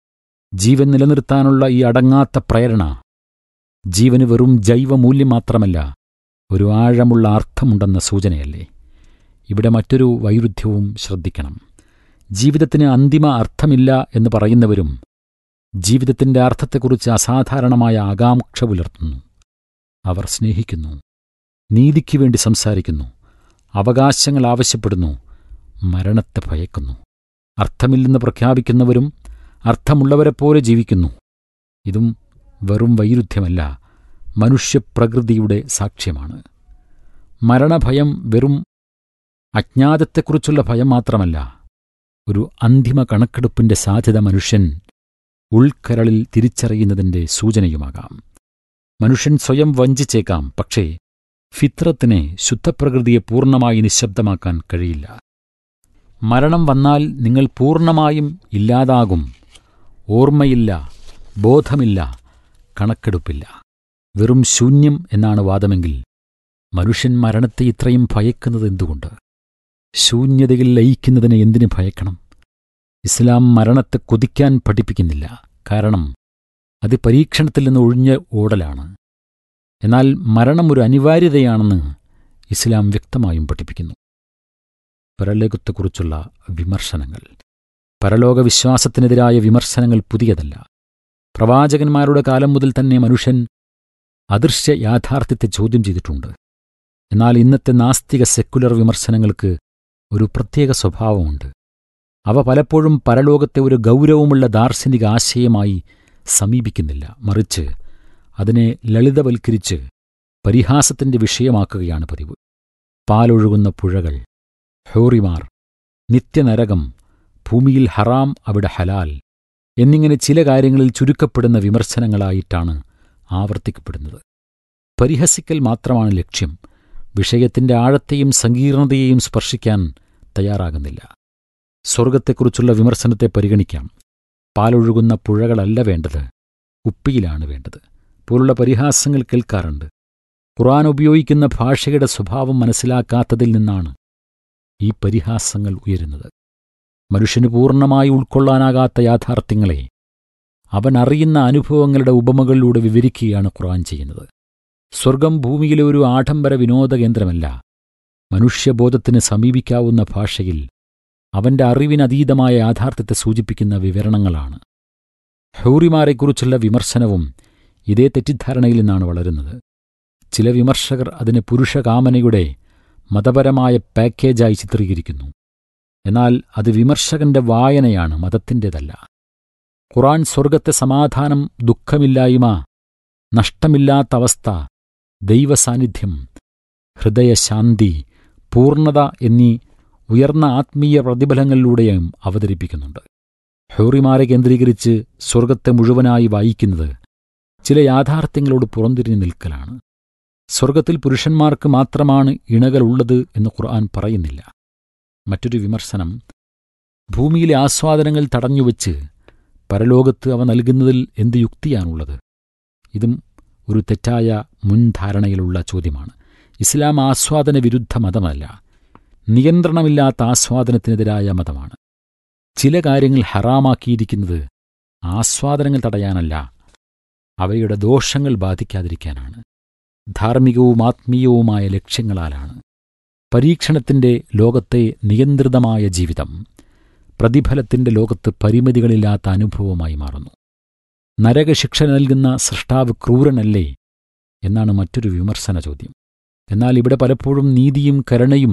ജീവൻ നിലനിർത്താനുള്ള ഈ അടങ്ങാത്ത പ്രേരണ ജീവന് വെറും ജൈവമൂല്യം മാത്രമല്ല ഒരു ആഴമുള്ള അർത്ഥമുണ്ടെന്ന സൂചനയല്ലേ ഇവിടെ മറ്റൊരു വൈരുദ്ധ്യവും ശ്രദ്ധിക്കണം ജീവിതത്തിന് അന്തിമ അർത്ഥമില്ല എന്ന് പറയുന്നവരും ജീവിതത്തിന്റെ അർത്ഥത്തെക്കുറിച്ച് അസാധാരണമായ ആകാംക്ഷ പുലർത്തുന്നു അവർ സ്നേഹിക്കുന്നു നീതിക്ക് വേണ്ടി സംസാരിക്കുന്നു അവകാശങ്ങൾ ആവശ്യപ്പെടുന്നു മരണത്തെ ഭയക്കുന്നു അർത്ഥമില്ലെന്ന് പ്രഖ്യാപിക്കുന്നവരും അർത്ഥമുള്ളവരെപ്പോലെ ജീവിക്കുന്നു ഇതും വെറും വൈരുദ്ധ്യമല്ല മനുഷ്യപ്രകൃതിയുടെ സാക്ഷ്യമാണ് മരണഭയം വെറും അജ്ഞാതത്തെക്കുറിച്ചുള്ള ഭയം മാത്രമല്ല ഒരു അന്തിമ കണക്കെടുപ്പിന്റെ സാധ്യത മനുഷ്യൻ ഉൾക്കരളിൽ തിരിച്ചറിയുന്നതിന്റെ സൂചനയുമാകാം മനുഷ്യൻ സ്വയം വഞ്ചിച്ചേക്കാം പക്ഷേ ഫിത്രത്തിനെ ശുദ്ധപ്രകൃതിയെ പൂർണ്ണമായി നിശബ്ദമാക്കാൻ കഴിയില്ല മരണം വന്നാൽ നിങ്ങൾ പൂർണ്ണമായും ഇല്ലാതാകും ഓർമ്മയില്ല ബോധമില്ല കണക്കെടുപ്പില്ല വെറും ശൂന്യം എന്നാണ് വാദമെങ്കിൽ മനുഷ്യൻ മരണത്തെ ഇത്രയും ഭയക്കുന്നത് എന്തുകൊണ്ട് ശൂന്യതയിൽ ലയിക്കുന്നതിനെ എന്തിനു ഭയക്കണം ഇസ്ലാം മരണത്തെ കൊതിക്കാൻ പഠിപ്പിക്കുന്നില്ല കാരണം അത് പരീക്ഷണത്തിൽ നിന്ന് ഒഴിഞ്ഞ ഓടലാണ് എന്നാൽ മരണം ഒരു അനിവാര്യതയാണെന്ന് ഇസ്ലാം വ്യക്തമായും പഠിപ്പിക്കുന്നു പരലോകത്തെക്കുറിച്ചുള്ള വിമർശനങ്ങൾ പരലോക വിശ്വാസത്തിനെതിരായ വിമർശനങ്ങൾ പുതിയതല്ല പ്രവാചകന്മാരുടെ കാലം മുതൽ തന്നെ മനുഷ്യൻ അദൃശ്യ യാഥാർത്ഥ്യത്തെ ചോദ്യം ചെയ്തിട്ടുണ്ട് എന്നാൽ ഇന്നത്തെ നാസ്തിക സെക്കുലർ വിമർശനങ്ങൾക്ക് ഒരു പ്രത്യേക സ്വഭാവമുണ്ട് അവ പലപ്പോഴും പരലോകത്തെ ഒരു ഗൗരവമുള്ള ദാർശനിക ആശയമായി സമീപിക്കുന്നില്ല മറിച്ച് അതിനെ ലളിതവൽക്കരിച്ച് പരിഹാസത്തിന്റെ വിഷയമാക്കുകയാണ് പതിവ് പാലൊഴുകുന്ന പുഴകൾ ഹോറിമാർ നിത്യനരകം ഭൂമിയിൽ ഹറാം അവിടെ ഹലാൽ എന്നിങ്ങനെ ചില കാര്യങ്ങളിൽ ചുരുക്കപ്പെടുന്ന വിമർശനങ്ങളായിട്ടാണ് ആവർത്തിക്കപ്പെടുന്നത് പരിഹസിക്കൽ മാത്രമാണ് ലക്ഷ്യം വിഷയത്തിന്റെ ആഴത്തെയും സങ്കീർണതയെയും സ്പർശിക്കാൻ തയ്യാറാകുന്നില്ല സ്വർഗത്തെക്കുറിച്ചുള്ള വിമർശനത്തെ പരിഗണിക്കാം പാലൊഴുകുന്ന പുഴകളല്ല വേണ്ടത് ഉപ്പിയിലാണ് വേണ്ടത് പോലുള്ള പരിഹാസങ്ങൾ കേൾക്കാറുണ്ട് ഖുറാൻ ഉപയോഗിക്കുന്ന ഭാഷയുടെ സ്വഭാവം മനസ്സിലാക്കാത്തതിൽ നിന്നാണ് ഈ പരിഹാസങ്ങൾ ഉയരുന്നത് മനുഷ്യന് പൂർണ്ണമായി ഉൾക്കൊള്ളാനാകാത്ത യാഥാർത്ഥ്യങ്ങളെ അവൻ അറിയുന്ന അനുഭവങ്ങളുടെ ഉപമകളിലൂടെ വിവരിക്കുകയാണ് ഖുറാൻ ചെയ്യുന്നത് സ്വർഗം ഭൂമിയിലെ ഒരു ആഡംബര വിനോദ കേന്ദ്രമല്ല മനുഷ്യബോധത്തിന് സമീപിക്കാവുന്ന ഭാഷയിൽ അവന്റെ അറിവിനതീതമായ യാഥാർത്ഥ്യത്തെ സൂചിപ്പിക്കുന്ന വിവരണങ്ങളാണ് ഹൗറിമാരെക്കുറിച്ചുള്ള വിമർശനവും ഇതേ തെറ്റിദ്ധാരണയിൽ നിന്നാണ് വളരുന്നത് ചില വിമർശകർ അതിനെ പുരുഷകാമനയുടെ മതപരമായ പാക്കേജായി ചിത്രീകരിക്കുന്നു എന്നാൽ അത് വിമർശകന്റെ വായനയാണ് മതത്തിൻ്റെതല്ല ഖുറാൻ സ്വർഗത്തെ സമാധാനം ദുഃഖമില്ലായ്മ നഷ്ടമില്ലാത്ത അവസ്ഥ ദൈവസാന്നിധ്യം ഹൃദയശാന്തി പൂർണ്ണത എന്നീ ഉയർന്ന ആത്മീയ പ്രതിഫലങ്ങളിലൂടെയും അവതരിപ്പിക്കുന്നുണ്ട് ഹൗറിമാരെ കേന്ദ്രീകരിച്ച് സ്വർഗത്തെ മുഴുവനായി വായിക്കുന്നത് ചില യാഥാർത്ഥ്യങ്ങളോട് പുറംതിരിഞ്ഞു നിൽക്കലാണ് സ്വർഗത്തിൽ പുരുഷന്മാർക്ക് മാത്രമാണ് ഇണകളുള്ളത് എന്ന് ഖുർആൻ പറയുന്നില്ല മറ്റൊരു വിമർശനം ഭൂമിയിലെ ആസ്വാദനങ്ങൾ തടഞ്ഞുവെച്ച് പരലോകത്ത് അവ നൽകുന്നതിൽ എന്ത് യുക്തിയാണുള്ളത് ഇതും ഒരു തെറ്റായ മുൻധാരണയിലുള്ള ചോദ്യമാണ് ഇസ്ലാം ആസ്വാദന വിരുദ്ധ മതമല്ല നിയന്ത്രണമില്ലാത്ത ആസ്വാദനത്തിനെതിരായ മതമാണ് ചില കാര്യങ്ങൾ ഹറാമാക്കിയിരിക്കുന്നത് ആസ്വാദനങ്ങൾ തടയാനല്ല അവയുടെ ദോഷങ്ങൾ ബാധിക്കാതിരിക്കാനാണ് ധാർമ്മികവും ആത്മീയവുമായ ലക്ഷ്യങ്ങളാലാണ് പരീക്ഷണത്തിന്റെ ലോകത്തെ നിയന്ത്രിതമായ ജീവിതം പ്രതിഫലത്തിന്റെ ലോകത്ത് പരിമിതികളില്ലാത്ത അനുഭവമായി മാറുന്നു നരകശിക്ഷ നൽകുന്ന സൃഷ്ടാവ് ക്രൂരനല്ലേ എന്നാണ് മറ്റൊരു വിമർശന ചോദ്യം എന്നാൽ ഇവിടെ പലപ്പോഴും നീതിയും കരുണയും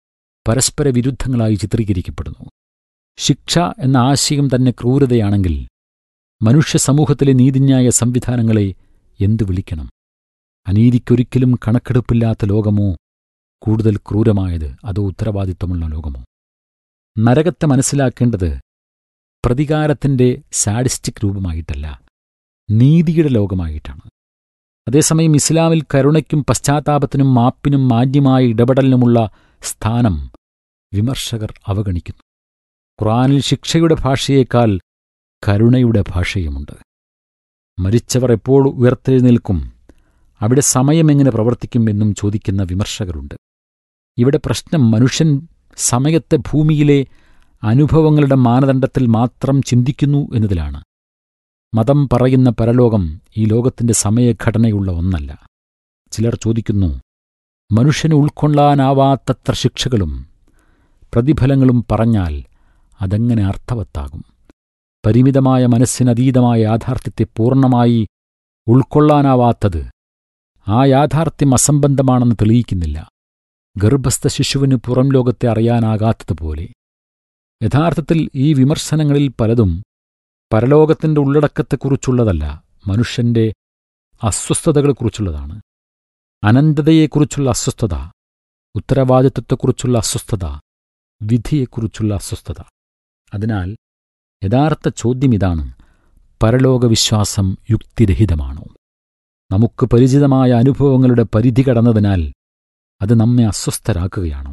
പരസ്പര വിരുദ്ധങ്ങളായി ചിത്രീകരിക്കപ്പെടുന്നു ശിക്ഷ എന്ന ആശയം തന്നെ ക്രൂരതയാണെങ്കിൽ മനുഷ്യ സമൂഹത്തിലെ നീതിന്യായ സംവിധാനങ്ങളെ എന്തു വിളിക്കണം അനീതിക്കൊരിക്കലും കണക്കെടുപ്പില്ലാത്ത ലോകമോ കൂടുതൽ ക്രൂരമായത് അതോ ഉത്തരവാദിത്വമുള്ള ലോകമോ നരകത്തെ മനസ്സിലാക്കേണ്ടത് പ്രതികാരത്തിന്റെ സാഡിസ്റ്റിക് രൂപമായിട്ടല്ല നീതിയുടെ ലോകമായിട്ടാണ് അതേസമയം ഇസ്ലാമിൽ കരുണയ്ക്കും പശ്ചാത്താപത്തിനും മാപ്പിനും മാന്യമായ ഇടപെടലിനുമുള്ള സ്ഥാനം വിമർശകർ അവഗണിക്കുന്നു ഖുറാനിൽ ശിക്ഷയുടെ ഭാഷയേക്കാൾ കരുണയുടെ ഭാഷയുമുണ്ട് മരിച്ചവർ എപ്പോൾ ഉയർത്തെഴുന്നേൽക്കും അവിടെ സമയം എങ്ങനെ പ്രവർത്തിക്കും എന്നും ചോദിക്കുന്ന വിമർശകരുണ്ട് ഇവിടെ പ്രശ്നം മനുഷ്യൻ സമയത്തെ ഭൂമിയിലെ അനുഭവങ്ങളുടെ മാനദണ്ഡത്തിൽ മാത്രം ചിന്തിക്കുന്നു എന്നതിലാണ് മതം പറയുന്ന പരലോകം ഈ ലോകത്തിന്റെ സമയഘടനയുള്ള ഒന്നല്ല ചിലർ ചോദിക്കുന്നു മനുഷ്യന് ഉൾക്കൊള്ളാനാവാത്തത്ര ശിക്ഷകളും പ്രതിഫലങ്ങളും പറഞ്ഞാൽ അതെങ്ങനെ അർത്ഥവത്താകും പരിമിതമായ മനസ്സിനതീതമായ യാഥാർത്ഥ്യത്തെ പൂർണ്ണമായി ഉൾക്കൊള്ളാനാവാത്തത് ആ യാഥാർത്ഥ്യം അസംബന്ധമാണെന്ന് തെളിയിക്കുന്നില്ല ഗർഭസ്ഥ ശിശുവിന് പുറം ലോകത്തെ അറിയാനാകാത്തതുപോലെ യഥാർത്ഥത്തിൽ ഈ വിമർശനങ്ങളിൽ പലതും പരലോകത്തിന്റെ ഉള്ളടക്കത്തെക്കുറിച്ചുള്ളതല്ല മനുഷ്യന്റെ അസ്വസ്ഥതകളെക്കുറിച്ചുള്ളതാണ് അനന്തതയെക്കുറിച്ചുള്ള അസ്വസ്ഥത ഉത്തരവാദിത്വത്തെക്കുറിച്ചുള്ള അസ്വസ്ഥത വിധിയെക്കുറിച്ചുള്ള അസ്വസ്ഥത അതിനാൽ യഥാർത്ഥ ചോദ്യം ഇതാണ് പരലോകവിശ്വാസം യുക്തിരഹിതമാണോ നമുക്ക് പരിചിതമായ അനുഭവങ്ങളുടെ പരിധി കടന്നതിനാൽ അത് നമ്മെ അസ്വസ്ഥരാക്കുകയാണോ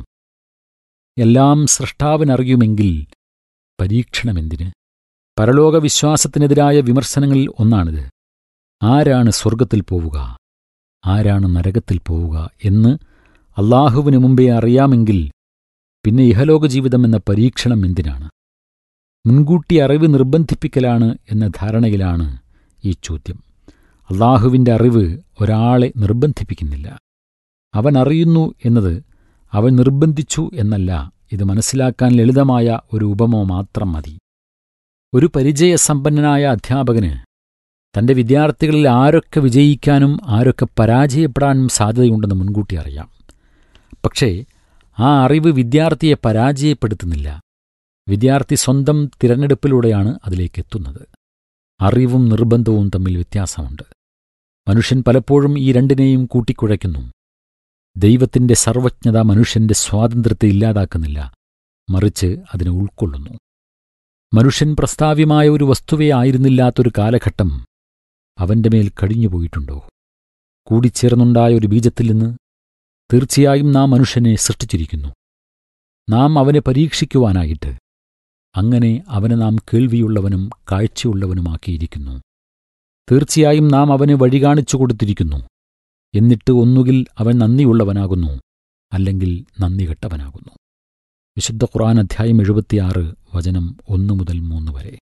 എല്ലാം സൃഷ്ടാവിനറിയുമെങ്കിൽ പരീക്ഷണമെന്തിന് പരലോകവിശ്വാസത്തിനെതിരായ വിമർശനങ്ങളിൽ ഒന്നാണിത് ആരാണ് സ്വർഗത്തിൽ പോവുക ആരാണ് നരകത്തിൽ പോവുക എന്ന് അള്ളാഹുവിനു മുമ്പേ അറിയാമെങ്കിൽ പിന്നെ ഇഹലോക ജീവിതം എന്ന പരീക്ഷണം എന്തിനാണ് മുൻകൂട്ടി അറിവ് നിർബന്ധിപ്പിക്കലാണ് എന്ന ധാരണയിലാണ് ഈ ചോദ്യം അള്ളാഹുവിൻ്റെ അറിവ് ഒരാളെ നിർബന്ധിപ്പിക്കുന്നില്ല അവൻ അറിയുന്നു എന്നത് അവൻ നിർബന്ധിച്ചു എന്നല്ല ഇത് മനസ്സിലാക്കാൻ ലളിതമായ ഒരു ഉപമ മാത്രം മതി ഒരു പരിചയസമ്പന്നനായ അധ്യാപകന് തന്റെ വിദ്യാർത്ഥികളിൽ ആരൊക്കെ വിജയിക്കാനും ആരൊക്കെ പരാജയപ്പെടാനും സാധ്യതയുണ്ടെന്ന് മുൻകൂട്ടി അറിയാം പക്ഷേ ആ അറിവ് വിദ്യാർത്ഥിയെ പരാജയപ്പെടുത്തുന്നില്ല വിദ്യാർത്ഥി സ്വന്തം തിരഞ്ഞെടുപ്പിലൂടെയാണ് അതിലേക്ക് എത്തുന്നത് അറിവും നിർബന്ധവും തമ്മിൽ വ്യത്യാസമുണ്ട് മനുഷ്യൻ പലപ്പോഴും ഈ രണ്ടിനെയും കൂട്ടിക്കുഴയ്ക്കുന്നു ദൈവത്തിന്റെ സർവജ്ഞത മനുഷ്യന്റെ സ്വാതന്ത്ര്യത്തെ ഇല്ലാതാക്കുന്നില്ല മറിച്ച് അതിനെ ഉൾക്കൊള്ളുന്നു മനുഷ്യൻ പ്രസ്താവ്യമായ ഒരു വസ്തുവേ ആയിരുന്നില്ലാത്തൊരു കാലഘട്ടം അവന്റെ മേൽ കഴിഞ്ഞുപോയിട്ടുണ്ടോ കൂടിച്ചേർന്നുണ്ടായ ഒരു ബീജത്തിൽ നിന്ന് തീർച്ചയായും നാം മനുഷ്യനെ സൃഷ്ടിച്ചിരിക്കുന്നു നാം അവനെ പരീക്ഷിക്കുവാനായിട്ട് അങ്ങനെ അവനെ നാം കേൾവിയുള്ളവനും കാഴ്ചയുള്ളവനുമാക്കിയിരിക്കുന്നു തീർച്ചയായും നാം അവന് വഴി കാണിച്ചു കൊടുത്തിരിക്കുന്നു എന്നിട്ട് ഒന്നുകിൽ അവൻ നന്ദിയുള്ളവനാകുന്നു അല്ലെങ്കിൽ നന്ദി കെട്ടവനാകുന്നു വിശുദ്ധ ഖുറാൻ അധ്യായം എഴുപത്തിയാറ് വചനം ഒന്നു മുതൽ മൂന്ന് വരെ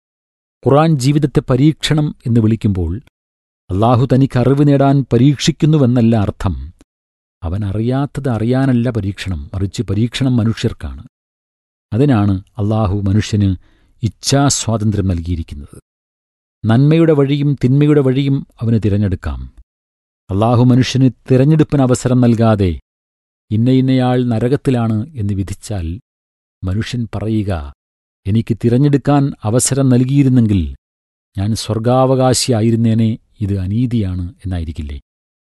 ഖുറാൻ ജീവിതത്തെ പരീക്ഷണം എന്ന് വിളിക്കുമ്പോൾ അള്ളാഹു തനിക്ക് അറിവ് നേടാൻ പരീക്ഷിക്കുന്നുവെന്നല്ല അർത്ഥം അവൻ അറിയാത്തത് അറിയാനല്ല പരീക്ഷണം മറിച്ച് പരീക്ഷണം മനുഷ്യർക്കാണ് അതിനാണ് അള്ളാഹു മനുഷ്യന് ഇച്ഛാസ്വാതന്ത്ര്യം നൽകിയിരിക്കുന്നത് നന്മയുടെ വഴിയും തിന്മയുടെ വഴിയും അവന് തിരഞ്ഞെടുക്കാം അള്ളാഹു മനുഷ്യന് തിരഞ്ഞെടുപ്പിന് അവസരം നൽകാതെ ഇന്ന ഇന്നയാൾ നരകത്തിലാണ് എന്ന് വിധിച്ചാൽ മനുഷ്യൻ പറയുക എനിക്ക് തിരഞ്ഞെടുക്കാൻ അവസരം നൽകിയിരുന്നെങ്കിൽ ഞാൻ സ്വർഗാവകാശിയായിരുന്നേനെ ഇത് അനീതിയാണ് എന്നായിരിക്കില്ലേ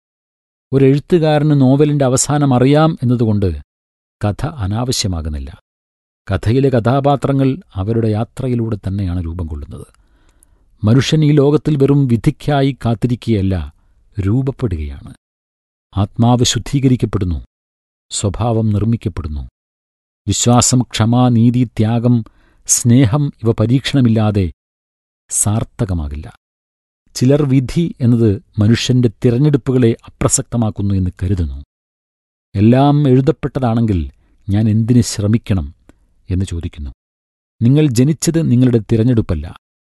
ഒരു എഴുത്തുകാരന് നോവലിന്റെ അവസാനം അറിയാം എന്നതുകൊണ്ട് കഥ അനാവശ്യമാകുന്നില്ല കഥയിലെ കഥാപാത്രങ്ങൾ അവരുടെ യാത്രയിലൂടെ തന്നെയാണ് രൂപം കൊള്ളുന്നത് മനുഷ്യൻ ഈ ലോകത്തിൽ വെറും വിധിക്കായി കാത്തിരിക്കുകയല്ല രൂപപ്പെടുകയാണ് ആത്മാവ് ശുദ്ധീകരിക്കപ്പെടുന്നു സ്വഭാവം നിർമ്മിക്കപ്പെടുന്നു വിശ്വാസം ക്ഷമ നീതി ത്യാഗം സ്നേഹം ഇവ പരീക്ഷണമില്ലാതെ സാർത്ഥകമാകില്ല ചിലർ വിധി എന്നത് മനുഷ്യന്റെ തിരഞ്ഞെടുപ്പുകളെ അപ്രസക്തമാക്കുന്നു എന്ന് കരുതുന്നു എല്ലാം എഴുതപ്പെട്ടതാണെങ്കിൽ ഞാൻ എന്തിന് ശ്രമിക്കണം എന്ന് ചോദിക്കുന്നു നിങ്ങൾ ജനിച്ചത് നിങ്ങളുടെ തിരഞ്ഞെടുപ്പല്ല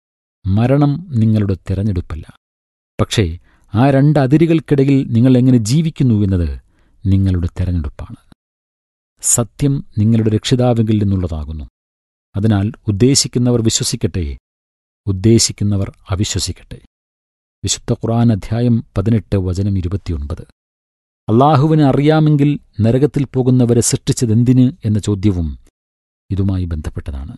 മരണം നിങ്ങളുടെ തിരഞ്ഞെടുപ്പല്ല പക്ഷേ ആ രണ്ട് അതിരുകൾക്കിടയിൽ നിങ്ങൾ എങ്ങനെ ജീവിക്കുന്നു എന്നത് നിങ്ങളുടെ തെരഞ്ഞെടുപ്പാണ് സത്യം നിങ്ങളുടെ രക്ഷിതാവിങ്കിൽ നിന്നുള്ളതാകുന്നു അതിനാൽ ഉദ്ദേശിക്കുന്നവർ വിശ്വസിക്കട്ടെ ഉദ്ദേശിക്കുന്നവർ അവിശ്വസിക്കട്ടെ വിശുദ്ധ ഖുർആൻ അധ്യായം പതിനെട്ട് വചനം ഇരുപത്തിയൊൻപത് അള്ളാഹുവിന് അറിയാമെങ്കിൽ നരകത്തിൽ പോകുന്നവരെ സൃഷ്ടിച്ചതെന്തിന് എന്ന ചോദ്യവും ഇതുമായി ബന്ധപ്പെട്ടതാണ്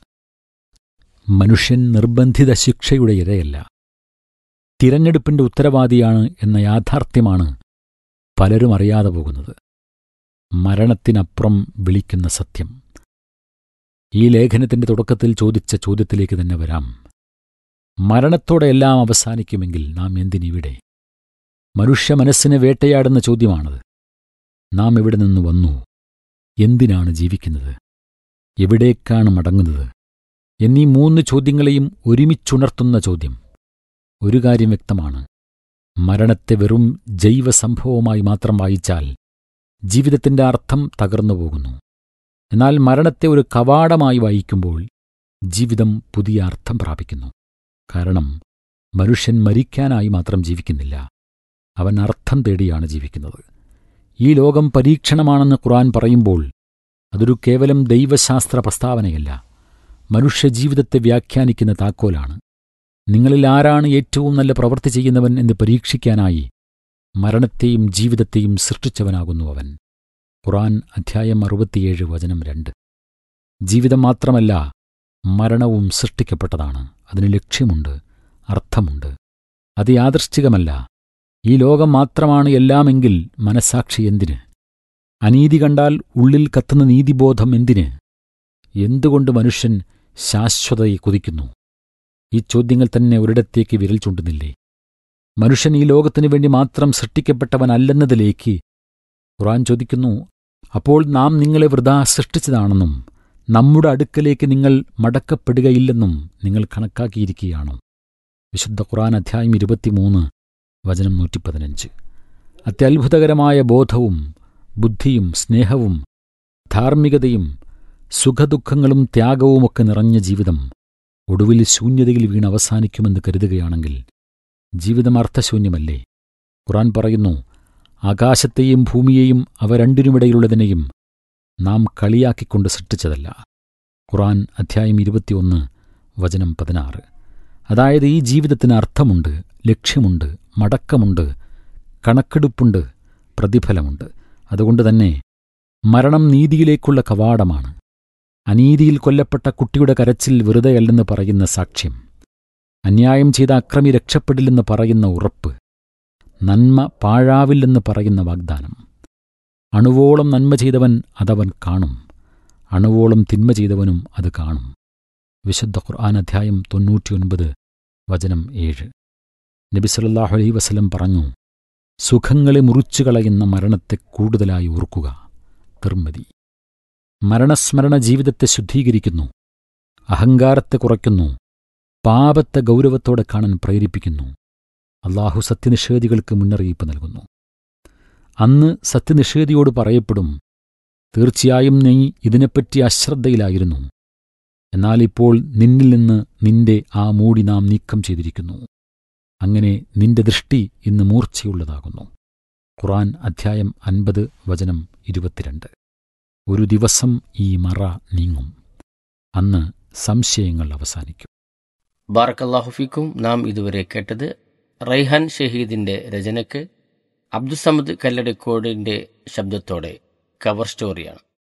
മനുഷ്യൻ നിർബന്ധിത ശിക്ഷയുടെ ഇരയല്ല തിരഞ്ഞെടുപ്പിന്റെ ഉത്തരവാദിയാണ് എന്ന യാഥാർത്ഥ്യമാണ് പലരും അറിയാതെ പോകുന്നത് മരണത്തിനപ്പുറം വിളിക്കുന്ന സത്യം ഈ ലേഖനത്തിന്റെ തുടക്കത്തിൽ ചോദിച്ച ചോദ്യത്തിലേക്ക് തന്നെ വരാം മരണത്തോടെ എല്ലാം അവസാനിക്കുമെങ്കിൽ നാം എന്തിനിവിടെ മനുഷ്യ മനസ്സിനെ വേട്ടയാടുന്ന ചോദ്യമാണത് നാം എവിടെ നിന്ന് വന്നു എന്തിനാണ് ജീവിക്കുന്നത് എവിടേക്കാണ് മടങ്ങുന്നത് എന്നീ മൂന്ന് ചോദ്യങ്ങളെയും ഒരുമിച്ചുണർത്തുന്ന ചോദ്യം ഒരു കാര്യം വ്യക്തമാണ് മരണത്തെ വെറും ജൈവസംഭവമായി മാത്രം വായിച്ചാൽ ജീവിതത്തിന്റെ അർത്ഥം തകർന്നു പോകുന്നു എന്നാൽ മരണത്തെ ഒരു കവാടമായി വായിക്കുമ്പോൾ ജീവിതം പുതിയ അർത്ഥം പ്രാപിക്കുന്നു കാരണം മനുഷ്യൻ മരിക്കാനായി മാത്രം ജീവിക്കുന്നില്ല അവൻ അർത്ഥം തേടിയാണ് ജീവിക്കുന്നത് ഈ ലോകം പരീക്ഷണമാണെന്ന് ഖുർആൻ പറയുമ്പോൾ അതൊരു കേവലം ദൈവശാസ്ത്ര പ്രസ്താവനയല്ല മനുഷ്യജീവിതത്തെ വ്യാഖ്യാനിക്കുന്ന താക്കോലാണ് നിങ്ങളിൽ ആരാണ് ഏറ്റവും നല്ല പ്രവൃത്തി ചെയ്യുന്നവൻ എന്ന് പരീക്ഷിക്കാനായി മരണത്തെയും ജീവിതത്തെയും സൃഷ്ടിച്ചവനാകുന്നു അവൻ ഖുറാൻ അധ്യായം അറുപത്തിയേഴ് വചനം രണ്ട് ജീവിതം മാത്രമല്ല മരണവും സൃഷ്ടിക്കപ്പെട്ടതാണ് അതിന് ലക്ഷ്യമുണ്ട് അർത്ഥമുണ്ട് അത് യാദൃശ്ചികമല്ല ഈ ലോകം മാത്രമാണ് എല്ലാമെങ്കിൽ മനസാക്ഷി എന്തിന് അനീതി കണ്ടാൽ ഉള്ളിൽ കത്തുന്ന നീതിബോധം എന്തിന് എന്തുകൊണ്ട് മനുഷ്യൻ ശാശ്വതയെ കൊതിക്കുന്നു ഈ ചോദ്യങ്ങൾ തന്നെ ഒരിടത്തേക്ക് വിരൽ ചൂണ്ടുന്നില്ലേ മനുഷ്യൻ ഈ ലോകത്തിനു വേണ്ടി മാത്രം സൃഷ്ടിക്കപ്പെട്ടവനല്ലെന്നതിലേക്ക് ഖുറാൻ ചോദിക്കുന്നു അപ്പോൾ നാം നിങ്ങളെ വൃഥാ സൃഷ്ടിച്ചതാണെന്നും നമ്മുടെ അടുക്കലേക്ക് നിങ്ങൾ മടക്കപ്പെടുകയില്ലെന്നും നിങ്ങൾ കണക്കാക്കിയിരിക്കുകയാണോ വിശുദ്ധ ഖുറാൻ അധ്യായം ഇരുപത്തിമൂന്ന് വചനം നൂറ്റിപ്പതിനഞ്ച് അത്യത്ഭുതകരമായ ബോധവും ബുദ്ധിയും സ്നേഹവും ധാർമ്മികതയും സുഖദുഃഖങ്ങളും ത്യാഗവുമൊക്കെ നിറഞ്ഞ ജീവിതം ഒടുവിൽ ശൂന്യതയിൽ വീണ് അവസാനിക്കുമെന്ന് കരുതുകയാണെങ്കിൽ ജീവിതം അർത്ഥശൂന്യമല്ലേ ഖുറാൻ പറയുന്നു ആകാശത്തെയും ഭൂമിയെയും അവ രണ്ടിനുമിടയിലുള്ളതിനെയും നാം കളിയാക്കിക്കൊണ്ട് സൃഷ്ടിച്ചതല്ല ഖുറാൻ അധ്യായം ഇരുപത്തിയൊന്ന് വചനം പതിനാറ് അതായത് ഈ ജീവിതത്തിന് അർത്ഥമുണ്ട് ലക്ഷ്യമുണ്ട് മടക്കമുണ്ട് കണക്കെടുപ്പുണ്ട് പ്രതിഫലമുണ്ട് അതുകൊണ്ട് തന്നെ മരണം നീതിയിലേക്കുള്ള കവാടമാണ് അനീതിയിൽ കൊല്ലപ്പെട്ട കുട്ടിയുടെ കരച്ചിൽ വെറുതെയല്ലെന്ന് പറയുന്ന സാക്ഷ്യം അന്യായം ചെയ്ത അക്രമി രക്ഷപ്പെടില്ലെന്ന് പറയുന്ന ഉറപ്പ് നന്മ പാഴാവില്ലെന്ന് പറയുന്ന വാഗ്ദാനം അണുവോളം നന്മ ചെയ്തവൻ അതവൻ കാണും അണുവോളം തിന്മ ചെയ്തവനും അത് കാണും വിശുദ്ധ ഖുർആൻ അധ്യായം തൊണ്ണൂറ്റിയൊൻപത് വചനം ഏഴ് നബി സല്ലല്ലാഹു അലൈഹി വസല്ലം പറഞ്ഞു സുഖങ്ങളെ മുറിച്ചുകളയുന്ന മരണത്തെ കൂടുതലായി ഓർക്കുക തിർമതി മരണസ്മരണ ജീവിതത്തെ ശുദ്ധീകരിക്കുന്നു അഹങ്കാരത്തെ കുറയ്ക്കുന്നു പാപത്തെ ഗൗരവത്തോടെ കാണാൻ പ്രേരിപ്പിക്കുന്നു അള്ളാഹു സത്യനിഷേധികൾക്ക് മുന്നറിയിപ്പ് നൽകുന്നു അന്ന് സത്യനിഷേധിയോട് പറയപ്പെടും തീർച്ചയായും നീ ഇതിനെപ്പറ്റി അശ്രദ്ധയിലായിരുന്നു എന്നാൽ ഇപ്പോൾ നിന്നിൽ നിന്ന് നിന്റെ ആ മൂടി നാം നീക്കം ചെയ്തിരിക്കുന്നു അങ്ങനെ നിന്റെ ദൃഷ്ടി ഇന്ന് മൂർച്ചയുള്ളതാകുന്നു ഖുറാൻ അധ്യായം അൻപത് വചനം ഇരുപത്തിരണ്ട് ഒരു ദിവസം ഈ മറ നീങ്ങും അന്ന് സംശയങ്ങൾ അവസാനിക്കും
ബാറക്കല്ലാഹുഫിക്കും നാം ഇതുവരെ കേട്ടത് റൈഹാൻ ഷഹീദിന്റെ രചനയ്ക്ക് അബ്ദുസമദ് കല്ലടിക്കോടിന്റെ ശബ്ദത്തോടെ കവർ സ്റ്റോറിയാണ്